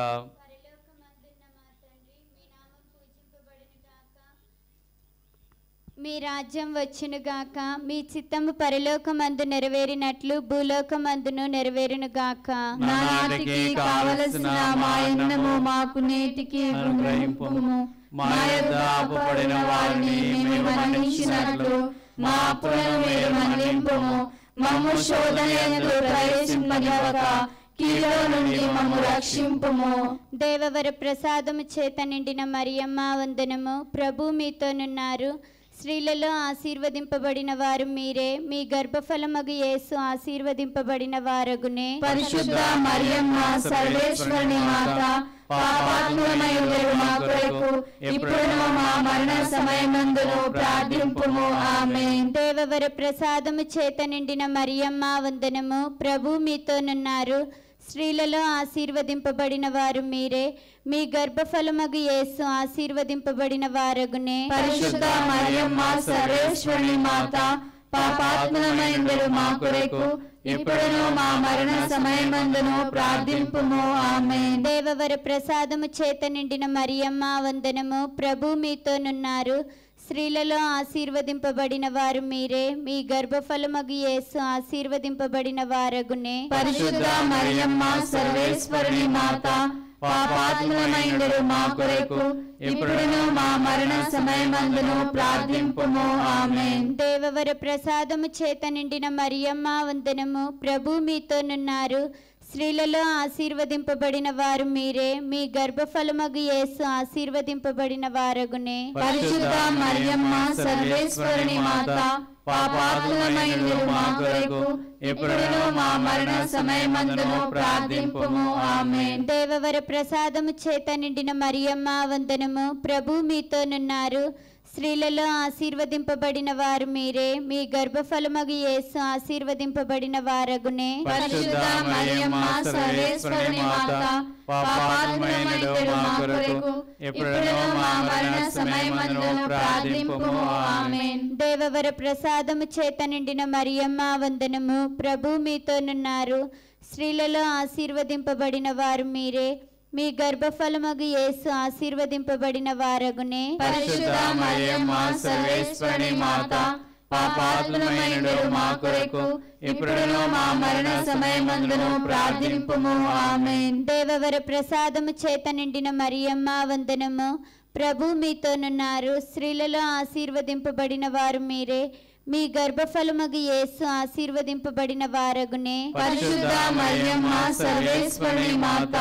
మీ రాజ్యం వచ్చునుగాక మీ చిత్తము పరలోకమందు నెరవేరినట్లు భూలోకమందును నెరవేరునుగాక నానాటికి కావలసిన మా అన్నము మాకు నేటికి అనుగ్రహింపుము మా యొద్ద అప్పుపడిన వారిని మేము మన్నించినట్లు మా అప్పులను మీరు మన్నింపుము మమ్ము శోధనయందు ప్రవేశింపనివ్వక కీలో నుండి మమ్ము రక్షింపుము దేవవర ప్రసాదము చేత నిండిన మరియమ్మ వందనము ప్రభు మీతోనున్నారు స్త్రీలలో ఆశీర్వదింపబడిన వారు మీరే మీ గర్భఫలమగు యేసు ఆశీర్వదింపబడిన వారగునే పరిశుద్ధ మరియమ్మ సర్వేశ్వరుని మాత పాపాత్ములమై ఉండేడు మా కొరకు ఇప్పుడును మా మరణ సమయమందును ప్రార్థింపుము ఆమేన్ దేవవర ప్రసాదము చేత నిండిన మరియమ్మ వందనము ప్రభు మీతోనున్నారు స్త్రీలలో ఆశీర్వదింపబడిన వారు మీరే మీ గర్భఫలమగు యేసు ఆశీర్వదింపబడిన వారగునే పరిశుద్ధ మరియమ్మ సర్వేశ్వరుని మాత పాపాత్ములమై ఉండేడు మా కొరకు ఇప్పుడును మా మరణ సమయమందును ప్రార్థింపుము ఆమేన్ దేవవర ప్రసాదము చేత నిండిన మరియమ్మ వందనము ప్రభు మీతోనున్నారు స్త్రీలలో ఆశీర్వదింపబడిన వారు మీరే మీ గర్భఫలమగు యేసు ఆశీర్వదింపబడిన వారగునే పరిశుద్ధ మరియమ్మ సర్వేశ్వరుని మాత పాపాత్ములమై ఉండేడు మా కొరకు ఇప్పుడును మా మరణ సమయమందును ప్రార్థింపుము ఆమేన్ దేవవర ప్రసాదము చేత నిండిన మరియమ్మ వందనము ప్రభు మీతోనున్నారు స్త్రీలలో ఆశీర్వదింపబడిన వారు మీరే మీ గర్భఫలమగు యేసు ఆశీర్వదింపబడిన వారగునే పరిశుద్ధ మరియమ్మ సర్వేశ్వరుని మాత పాపాత్ములమై ఉండేడు మా కొరకు ఇప్పుడును మా మరణ సమయమందును ప్రార్థింపుము ఆమేన్ దేవవర ప్రసాదము చేత నిండిన మరియమ్మ వందనము ప్రభు మీతోనున్నారు స్త్రీలలో ఆశీర్వదింపబడిన వారు మీరే మీ గర్భఫలమగు యేసు ఆశీర్వదింపబడిన వారగునే పరిశుద్ధ మరియమ్మ సర్వేశ్వరుని మాత పాపాత్ములమై ఉండేడు మా కొరకు ఇప్పుడును మా మరణ సమయమందును ప్రార్థింపుము ఆమేన్ దేవవర ప్రసాదము చేత నిండిన మరియమ్మ వందనము ప్రభు మీతోనున్నారు స్త్రీలలో ఆశీర్వదింపబడిన వారు మీరే మీ గర్భఫలమగు యేసు ఆశీర్వదింపబడిన వారగునే పరిశుద్ధ మరియమ్మ సర్వేశ్వరుని మాత పాపాత్ములమైనడు మా కొరకు ఇప్పుడును మా మరణ సమయమందును ప్రార్థింపుము ఆమేన్ దేవవర ప్రసాదము చేత నిండిన మరియమ్మ వందనము ప్రభు మీతోనున్నారు స్త్రీలలో ఆశీర్వదింపబడిన వారు మీరే మీ గర్భఫలమగు యేసు ఆశీర్వదింపబడిన వారగునే పరిశుద్ధ మరియమ్మ సర్వేశ్వరుని మాత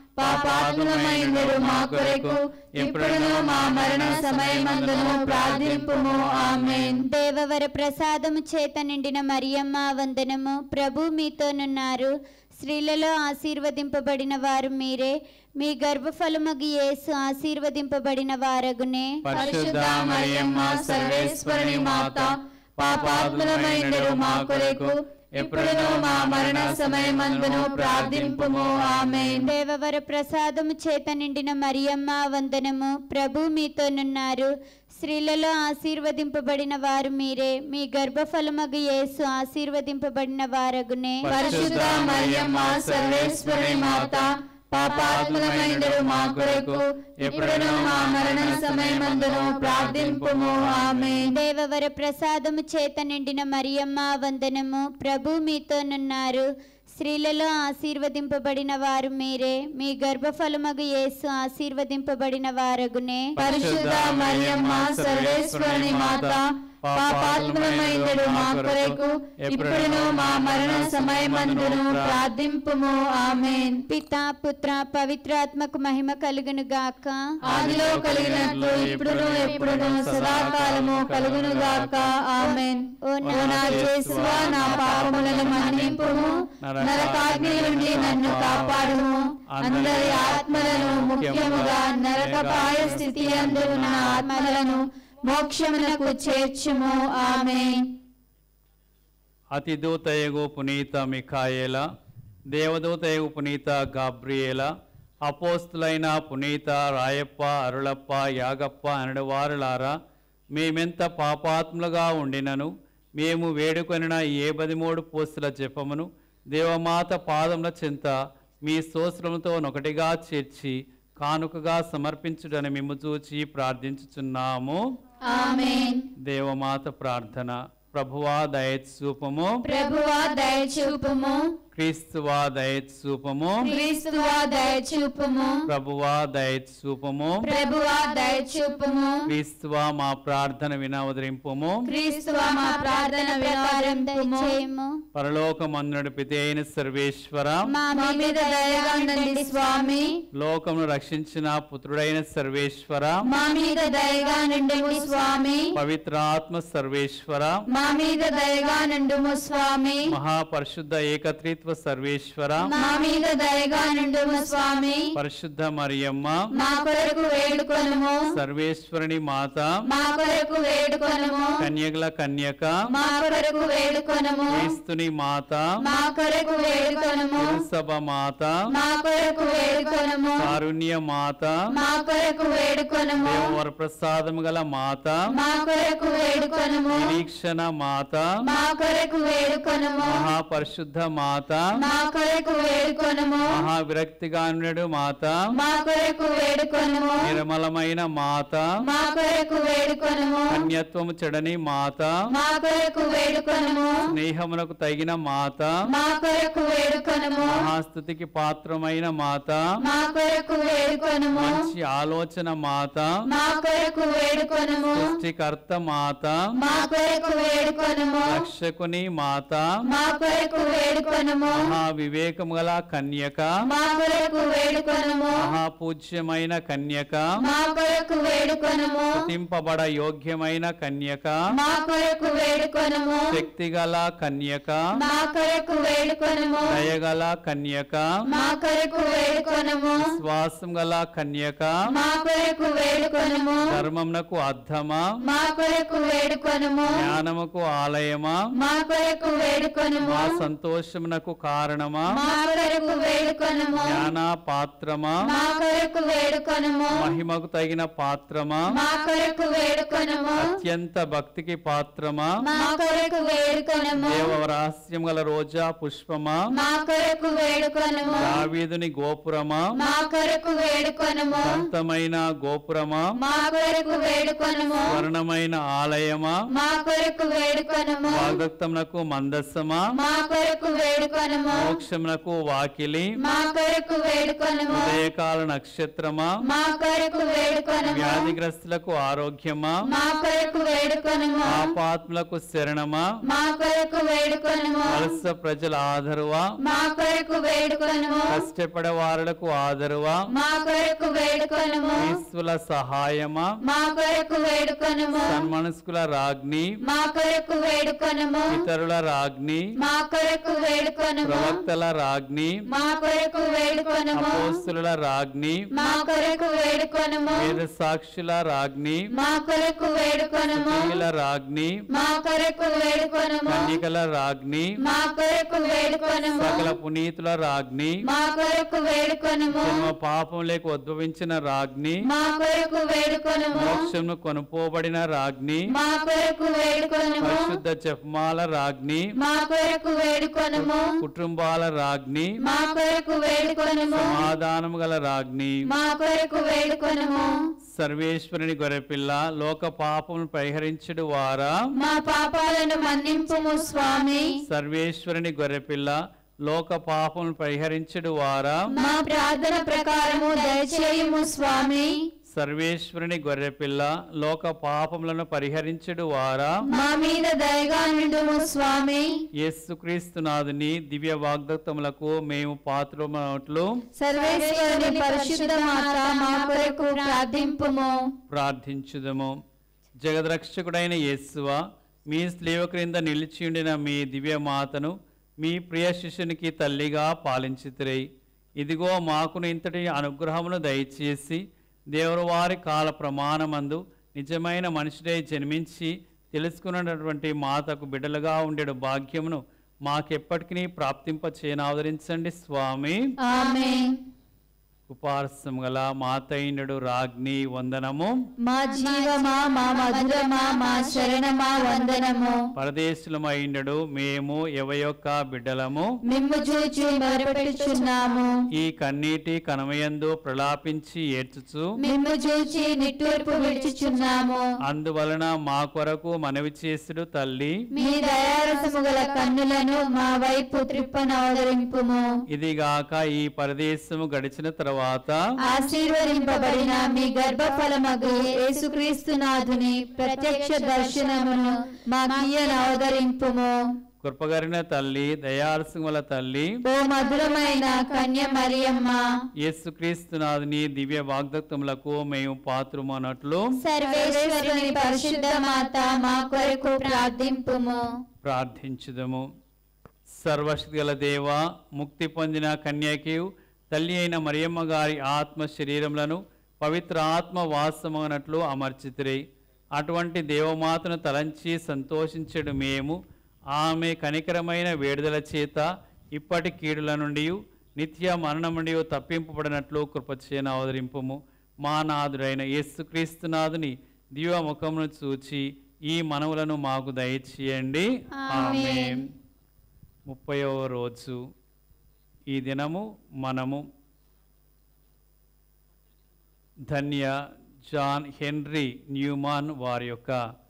పాపాత్ములమైనడు మా కొరకు ఇప్పుడును మా మరణ సమయమందును ప్రార్థింపుము ఆమేన్ దేవవర ప్రసాదము చేత నిండిన మరియమ్మ వందనము ప్రభు మీతోనున్నారు స్త్రీలలో ఆశీర్వదింపబడిన వారు మీరే మీ గర్భఫలమగు యేసు ఆశీర్వదింపబడిన వారగునే పరిశుద్ధ మరియమ్మ సర్వేశ్వరుని మాత పాపాత్ములమైనడు మా కొరకు ఎప్పుడునూ మా మరణ సమయమందును ప్రార్థింపుము ఆమేన్ దేవవర ప్రసాదము చేత నిండిన మరియమ్మ వందనము ప్రభు మీతోనున్నారు స్త్రీలలో ఆశీర్వదింపబడిన వారు మీరే మీ గర్భఫలమగు యేసు ఆశీర్వదింపబడిన వారగునే పరిశుద్ధ మరియమ్మ సర్వేశ్వరుని మాత పాపాత్ములమైనడు మా కొరకు ఎప్పుడునూ మా మరణ సమయమందును ప్రార్థింపుము ఆమేన్ దేవవర ప్రసాదము చేత నిండిన మరియమ్మ వందనము ప్రభు మీతోనున్నారు స్త్రీలలో ఆశీర్వదింపబడిన వారు మీరే మీ గర్భఫలమగు యేసు ఆశీర్వదింపబడిన వారగునే పరిశుద్ధ మరియమ్మ సర్వేశ్వరుని మాత పాపాత్ములమైనడు మా కొరకు ఎప్పుడునూ మా మరణ సమయమందును ప్రార్థింపుము ఆమేన్ పితా పుత్ర పవిత్రాత్మకు మహిమ కలుగును గాక ఆదిలో కలిగినట్లు ఇప్పుడును ఎప్పుడును సదాకాలము కలుగును గాక ఆమేన్ ఓ ఓ నా యేసువా నా పాపములను మన్నింపుము నరకాగ్ని నుండి నన్ను కాపాడుము అందరి ఆత్మలను ముఖ్యముగా నరకపాయ స్థితి అందరు నా ఆత్మలను మోక్షమునకు చేర్చుము ఆమేన్ అతిదూతయగు పునీత మిఖాయేల దేవదూతయగు పునీత గాబ్రియేల అపోస్తులైన పునీత రాయప్ప అరుళప్ప యాగప్ప అనడవారులారా మేమెంత పాపాత్ములుగా ఉండినను మేము వేడుకొనిన ఏ పదిమూడు పోస్తుల జపమును దేవమాత పాదముల చెంత మీ స్తోత్రముతో నొకటిగా చేర్చి కానుకగా సమర్పించుడని మిమ్ము చూచి ప్రార్థించుచున్నాము ఆమేన్ దేవమాత ప్రార్థన ప్రభువా దయచూపము ప్రభువా దయచూపుము క్రీస్తువా దయచూపము క్రీస్తువా దయచూపుము ప్రభువా దయచూపము ప్రభువా దయచూపుము క్రీస్తువా మా ప్రార్థన వినవదరింపుము క్రీస్తువా మా ప్రార్థన వినారింపుము దయచేయము పరలోకమందుడు పితి అయిన సర్వేశ్వర మా మీద దయగా ఉండండి స్వామి లోకమును రక్షించిన పుత్రుడైన సర్వేశ్వర మా మీద దయగా నుండుము స్వామి పవిత్రాత్మ సర్వేశ్వర మా మీద దయగా నుండుము స్వామి మహాపరిశుద్ధ ఏకత్రిత్వ సర్వేశ్వర మా మీద దయగా నుండుము స్వామి పరిశుద్ధ మరియమ్మ మా కొరకు వేడుకొనుము సర్వేశ్వరుని మాత మా కొరకు వేడుకొనుము కన్యకల కన్యక మా కొరకు వేడుకొనుము క్రీస్తుని మాత మా కొరకు వేడుకొనుము సభ మాత మా కొరకు వేడుకొనుము కారుణ్య మాత మా కొరకు వేడుకొనుము దేవవర ప్రసాదము గల మాత మా కొరకు వేడుకొనుము నిరీక్షణ మాత మా కొరకు వేడుకొనుము మహాపరిశుద్ధ మాత మా కొరకు వేడుకొనుము మహావిరక్తిగానుడు మాత మా కొరకు వేడుకొనుము నిర్మలమైన మాత మా కొరకు వేడుకొనుము కన్యత్వము చెడని మాత మా కొరకు వేడుకొనుము స్నేహమునకు తగిన మాత మా కొరకు వేడుకొనుము మహాస్థుతికి పాత్రమైన మాత మా కొరకు వేడుకొనుము మంచి ఆలోచన మాత మా కొరకు వేడుకొనుము సృష్టికర్త మాత మా కొరకు వేడుకొనుము రక్షకుని మాత మా కొరకు వేడుకొనుము మహా వివేకము గల కన్యక మా కొరకు వేడుకొనుము మహాపూజ్యమైన కన్యక మా కొరకు వేడుకొనుము స్థుతింపబడ యోగ్యమైన కన్యక మా కొరకు వేడుకొనుము శక్తిగల కన్యక మా కొరకు వేడుకొనుము దయగల కన్యక మా కొరకు వేడుకొనుము విశ్వాసం గల కన్యక మా కొరకు వేడుకొనుము ధర్మమునకు అర్థమా మా కొరకు వేడుకొనుము జ్ఞానముకు ఆలయమా మా కొరకు వేడుకొనుము మా సంతోషమునకు కారణమా మా కొరకు వేడుకొనుము జ్ఞాన పాత్రమా మా కొరకు వేడుకొనుము మహిమకు తగిన పాత్రమా మా కొరకు వేడుకొనుము అత్యంత భక్తికి పాత్రమా మా కొరకు వేడుకొనుము దేవరహస్యం గల రోజా పుష్పమా మా కొరకు వేడుకొనుము దావీదుని గోపురమా మా కొరకు వేడుకొనుము సొంతమైన గోపురమా మా కొరకు వేడుకొనుము స్వర్ణమైన ఆలయమా మా కొరకు వేడుకొనుము వాగ్దత్తమునకు మందస్సమా మా కొరకు వేడుకొనుము మోక్షమునకు వాకిలి మా కొరకు వేడుకొనుము ఉదయకాల నక్షత్రమా మా కొరకు వేడుకొనుము వ్యాధిగ్రస్తులకు ఆరోగ్యమా మా కొరకు వేడుకొనుము వేడుకొనుము పాపాత్ములకు శరణమా మా కొరకు వేడుకొనుము వలస ప్రజల ఆదరువా మా కొరకు వేడుకొనుము కష్టపడే వారులకు ఆదరువా మా కొరకు వేడుకొనుము ఈశ్వల సహాయమా మా కొరకు వేడుకొనుము సన్మనస్కుల రాజ్ఞి మా కొరకు వేడుకొనుము ఇతరుల రాజ్ఞి మా కొరకు వేడుకొనుము ప్రవక్తల రాజ్ఞి మా కొరకు వేడుకొనుము అపోస్తుల రాజ్ఞి మా కొరకు వేడుకొనుము వేద సాక్షుల రాజ్ఞి మా కొరకు వేడుకొనుము స్త్రీల రాజ్ఞి మా కొరకు వేడుకొనుము కన్యకల రాజ్ఞి మా కొరకు వేడుకొనుము సకల పునీతుల రాజ్ఞి మా కొరకు వేడుకొనుము జన్మ పాపం లేక ఉద్భవించిన రాజ్ఞి మా కొరకు వేడుకొనుము మోక్షమును కొనుపోబడిన రాజ్ఞి మా కొరకు వేడుకొనుము పరిశుద్ధ జపమాల రాజ్ఞి మా కొరకు వేడుకొనుము కుటుంబాల రాజ్ఞి మా కొరకు వేడుకొనుము సమాధానము గల రాజ్ఞి మా కొరకు వేడుకొనుము సర్వేశ్వరుని గొర్రెపిల్ల లోక పాపమును పరిహరించుడు వారా మా పాపాలను మన్నింపుము స్వామి సర్వేశ్వరుని గొర్రెపిల్ల లోక పాపమును పరిహరించుడు వారా మా ప్రార్థన ప్రకారము దయచేయుము స్వామి సర్వేశ్వరుని గొర్రెపిల్ల లోక పాపములను పరిహరించుడు వారా మా మీద దయగా నిండుము స్వామి యేసుక్రీస్తు నాథుని దివ్య వాగ్దత్తములకు మేము పాత్రమట్లు సర్వేశ్వరుని పరిశుద్ధ మాత మా కొరకు ప్రార్థింపుము ప్రార్థించుదము జగద్రక్షకుడైన యేసువ మీ స్లీవ క్రింద నిలిచియుండిన మీ దివ్య మాతను మీ ప్రియ శిష్యునికి తల్లిగా పాలించితిరై ఇదిగో మాకును ఇంతటి అనుగ్రహమును దయచేసి దేవుడు వారి కాల ప్రమాణమందు నిజమైన మనుషుడై జన్మించి తెలుసుకున్నటువంటి మాతకు బిడ్డలుగా ఉండేడు భాగ్యమును మాకెప్పటికీ ప్రాప్తింప చేయనాదరించండి స్వామి ఆమేన్ ఉపారసం గల మాతైనడు రాజ్ఞి వందనము మా జీవమా మా మధురమా మా శరణమా వందనము పరదేశులమైండడు మేము ఎవయొక్క బిడ్డలము మిమ్ము చూచి మొరపెట్టుచున్నాము ఈ కన్నీటి కనమయందు ప్రలాపించి ఏడ్చుచు మిమ్ము చూచి నిట్టూర్పు విడుచుచున్నాము అందువలన మా కొరకు మనవి చేసుడు తల్లి మీ దయారసము గల కన్నులను మా వైపు త్రిప్పనవదరింపుము ఇదిగాక ఈ పరదేశము గడిచిన తర్వాత ఆశీర్వదింపబడిన మీ గర్భఫలమగు యేసుక్రీస్తు నాథుని ప్రత్యక్ష దర్శనమును మాకీయనవదరింపుము కృపగరిన తల్లి దయారసింగుల తల్లి ఓ మధురమైన కన్య మరియమ్మ యేసుక్రీస్తునాథుని దివ్య వాగ్దత్తములకు మేము పాత్రమన్నట్లు సర్వేశ్వరుని పరిశుద్ధ మాత మా కొరకు ప్రార్థింపుము ప్రార్థించుదము సర్వశక్తి గల దేవ ముక్తి పొందిన కన్యకి తల్లి అయిన మరియమ్మ గారి ఆత్మ శరీరములను పవిత్ర ఆత్మ వాసమనట్లు అమర్చితిరి అటువంటి దేవమాతను తలంచి సంతోషించడు మేము ఆమె కనికరమైన వేడుదల చేత ఇప్పటి కీడుల నుండి నిత్య మరణం నుండి తప్పింపబడినట్లు కృపచేన అవతరింపుము మా నాథుడైన యేసుక్రీస్తునాథుని దివ్య ముఖమును చూచి ఈ మనవులను మాకు దయచేయండి ఆమేన్ ముప్పైవ రోజు ఈ దినము మనము ధన్య జాన్ హెన్రీ న్యూమాన్ వారి యొక్క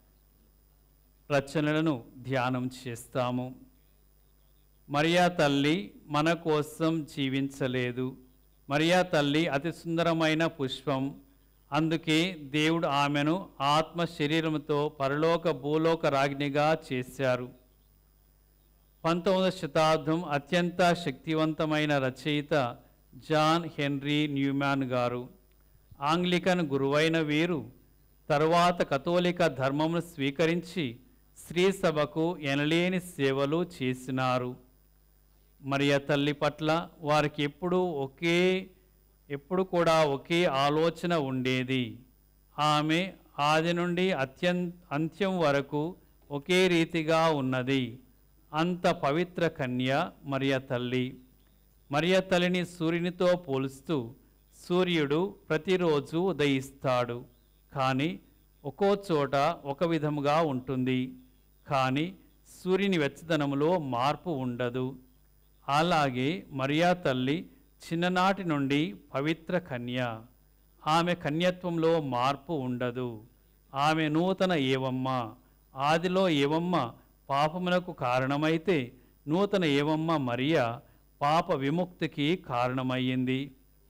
రచనలను ధ్యానం చేస్తాము మరియా తల్లి మన కోసం జీవించలేదు మరియా తల్లి అతి సుందరమైన పుష్పం అందుకే దేవుడు ఆమెను ఆత్మ శరీరముతో పరలోక భూలోక రాజ్ఞిగా చేశారు పంతొమ్మిదవ శతాబ్దం అత్యంత శక్తివంతమైన రచయిత జాన్ హెన్రీ న్యూమాన్ గారు ఆంగ్లికన్ గురువైన వీరు తరువాత కథోలిక ధర్మమును స్వీకరించి స్త్రీ సభకు ఎనలేని సేవలు చేసినారు మరియ తల్లి పట్ల వారికి ఎప్పుడూ ఒకే ఎప్పుడు కూడా ఒకే ఆలోచన ఉండేది ఆమె ఆది నుండి అత్యం అంత్యం వరకు ఒకే రీతిగా ఉన్నది అంత పవిత్ర కన్య మరియ తల్లి మరియ తల్లిని సూర్యునితో పోలుస్తూ సూర్యుడు ప్రతిరోజు ఉదయిస్తాడు కానీ ఒక్కో చోట ఒక విధముగా ఉంటుంది కానీ సూర్యుని వెచ్చదనములో మార్పు ఉండదు అలాగే మరియా తల్లి చిన్ననాటి నుండి పవిత్ర కన్య ఆమె కన్యత్వంలో మార్పు ఉండదు ఆమె నూతన ఏవమ్మ ఆదిలో ఏవమ్మ పాపమునకు కారణమైతే నూతన ఏవమ్మ మరియ పాప విముక్తికి కారణమయ్యింది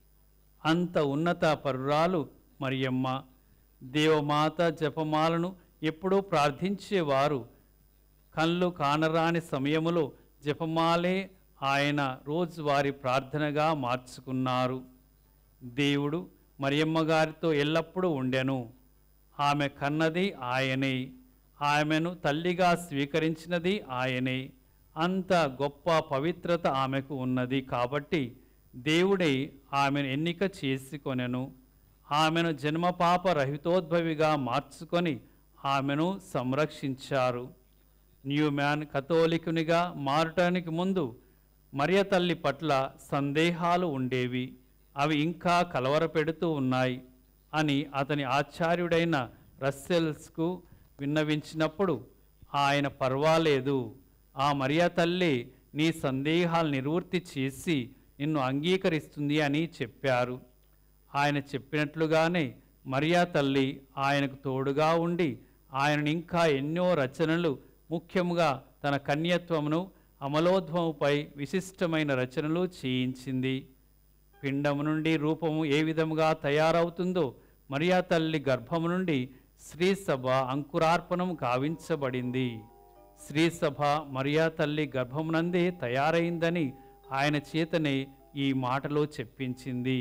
అంత ఉన్నత పరురాలు మరియమ్మ దేవమాత జపమాలను ఎప్పుడూ ప్రార్థించేవారు కళ్ళు కానరాని సమయములో జపమాలే ఆయన రోజువారి ప్రార్థనగా మార్చుకున్నారు దేవుడు మరియమ్మ గారితో ఎల్లప్పుడూ ఉండెను ఆమె కన్నది ఆయనే ఆమెను తల్లిగా స్వీకరించినది ఆయనే అంత గొప్ప పవిత్రత ఆమెకు ఉన్నది కాబట్టి దేవుడే ఆమెను ఎన్నిక చేసుకొనెను ఆమెను జన్మపాప రహితోద్భవిగా మార్చుకొని ఆమెను సంరక్షించారు న్యూ మ్యాన్ కథోలికునిగా మారటానికి ముందు మరియ తల్లి పట్ల సందేహాలు ఉండేవి అవి ఇంకా కలవరపెడుతూ ఉన్నాయి అని అతని ఆచార్యుడైన రస్సెల్స్కు విన్నవించినప్పుడు ఆయన పర్వాలేదు ఆ మరియా తల్లి నీ సందేహాలు నివృత్తి చేసి నిన్ను అంగీకరిస్తుంది అని చెప్పారు ఆయన చెప్పినట్లుగానే మరియా తల్లి ఆయనకు తోడుగా ఉండి ఆయనను ఇంకా ఎన్నో రచనలు ముఖ్యముగా తన కన్యత్వమును అమలోద్భవముపై విశిష్టమైన రచనలు చేయించింది పిండము నుండి రూపము ఏ విధముగా తయారవుతుందో మరియా తల్లి గర్భము నుండి శ్రీసభ అంకురార్పణం గావించబడింది శ్రీసభ మరియా తల్లి గర్భమునందే తయారైందని ఆయన చేతనే ఈ మాటలో చెప్పించింది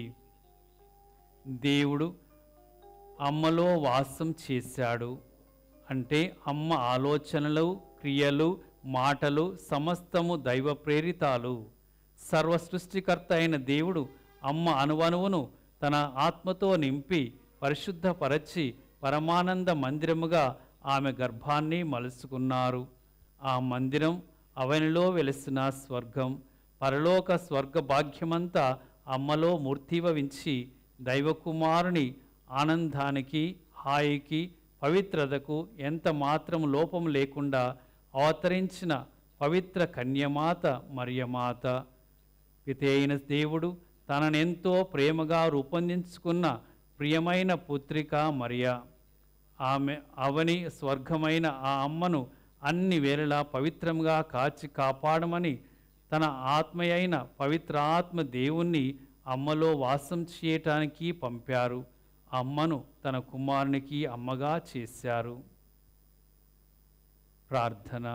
దేవుడు అమ్మలో వాసం చేశాడు అంటే అమ్మ ఆలోచనలు క్రియలు మాటలు సమస్తము దైవ ప్రేరితాలు సర్వ సృష్టికర్త అయిన దేవుడు అమ్మ అణువణువును తన ఆత్మతో నింపి పరిశుద్ధపరచి పరమానంద మందిరముగా ఆమె గర్భాన్ని మలుసుకున్నారు ఆ మందిరం అవనిలో వెలిసిన స్వర్గం పరలోక స్వర్గ భాగ్యమంతా అమ్మలో మూర్తిభవించి దైవకుమారుని ఆనందానికి హాయికి పవిత్రతకు ఎంత మాత్రం లోపం లేకుండా అవతరించిన పవిత్ర కన్యమాత మరియమాత పితైన దేవుడు తననెంతో ప్రేమగా రూపొందించుకున్న ప్రియమైన పుత్రిక మరియా ఆమె అవని స్వర్గమైన ఆ అమ్మను అన్ని వేళలా పవిత్రంగా కాచి కాపాడమని తన ఆత్మయైన పవిత్రాత్మ దేవుణ్ణి అమ్మలో వాసం చేయటానికి పంపారు అమ్మను తన కుమారునికి అమ్మగా చేశారు ప్రార్థన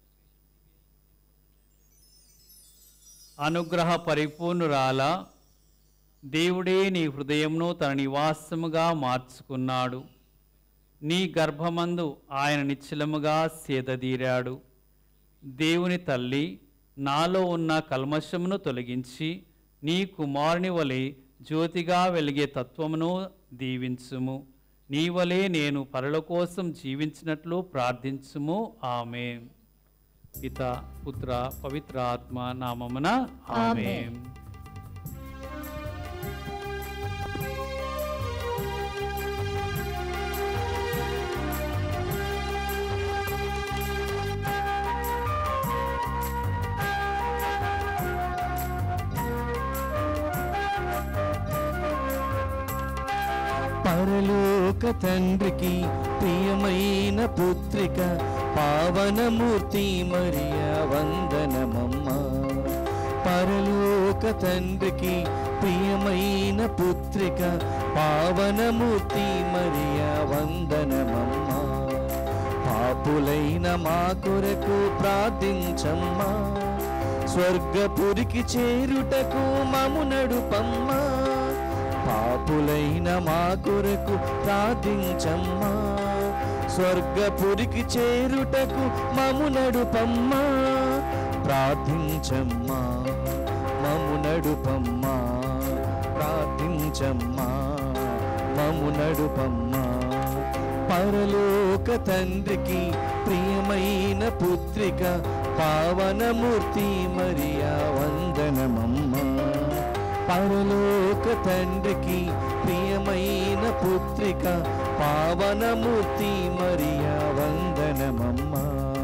అనుగ్రహ పరిపూర్ణురాల దేవుడే నీ హృదయంను తన నివాసముగా మార్చుకున్నాడు నీ గర్భమందు ఆయన నిశ్చలముగా సేదదీరాడు దేవుని తల్లి నాలో ఉన్న కల్మషమును తొలగించి నీ కుమారుని వలె జ్యోతిగా వెలిగే తత్వమును దీవించుము నీ వలె నేను పరుల కోసం జీవించినట్లు ప్రార్థించుము ఆమె పిత పుత్ర పవిత్ర ఆత్మ నామమున ఆమె ఆమేన్. పరలోక తండ్రికి ప్రియమైన పుత్రిక పావనమూర్తి మరియా వందనమమ్మ పరలోక తండ్రికి ప్రియమైన పుత్రిక పావనమూర్తి మరియా వందనమమ్మ పాపులైన మా కొరకు ప్రార్థించమ్మా స్వర్గపురికి చేరుటకు మము నడుపమ్మా పాపులైన మా కొరకు ప్రార్థించమ్మా స్వర్గపురికి చేరుటకు మము నడుపమ్మా ప్రార్థించమ్మా మము నడుపమ్మా ప్రార్థించమ్మా మము నడుపమ్మా పరలోక తండ్రికి ప్రియమైన పుత్రిక పావనమూర్తి మరియా వందనమమ్మా పరలోక తండ్రికి ప్రియమైన పుత్రిక పావనమూర్తి మరియా వందనమమ్మా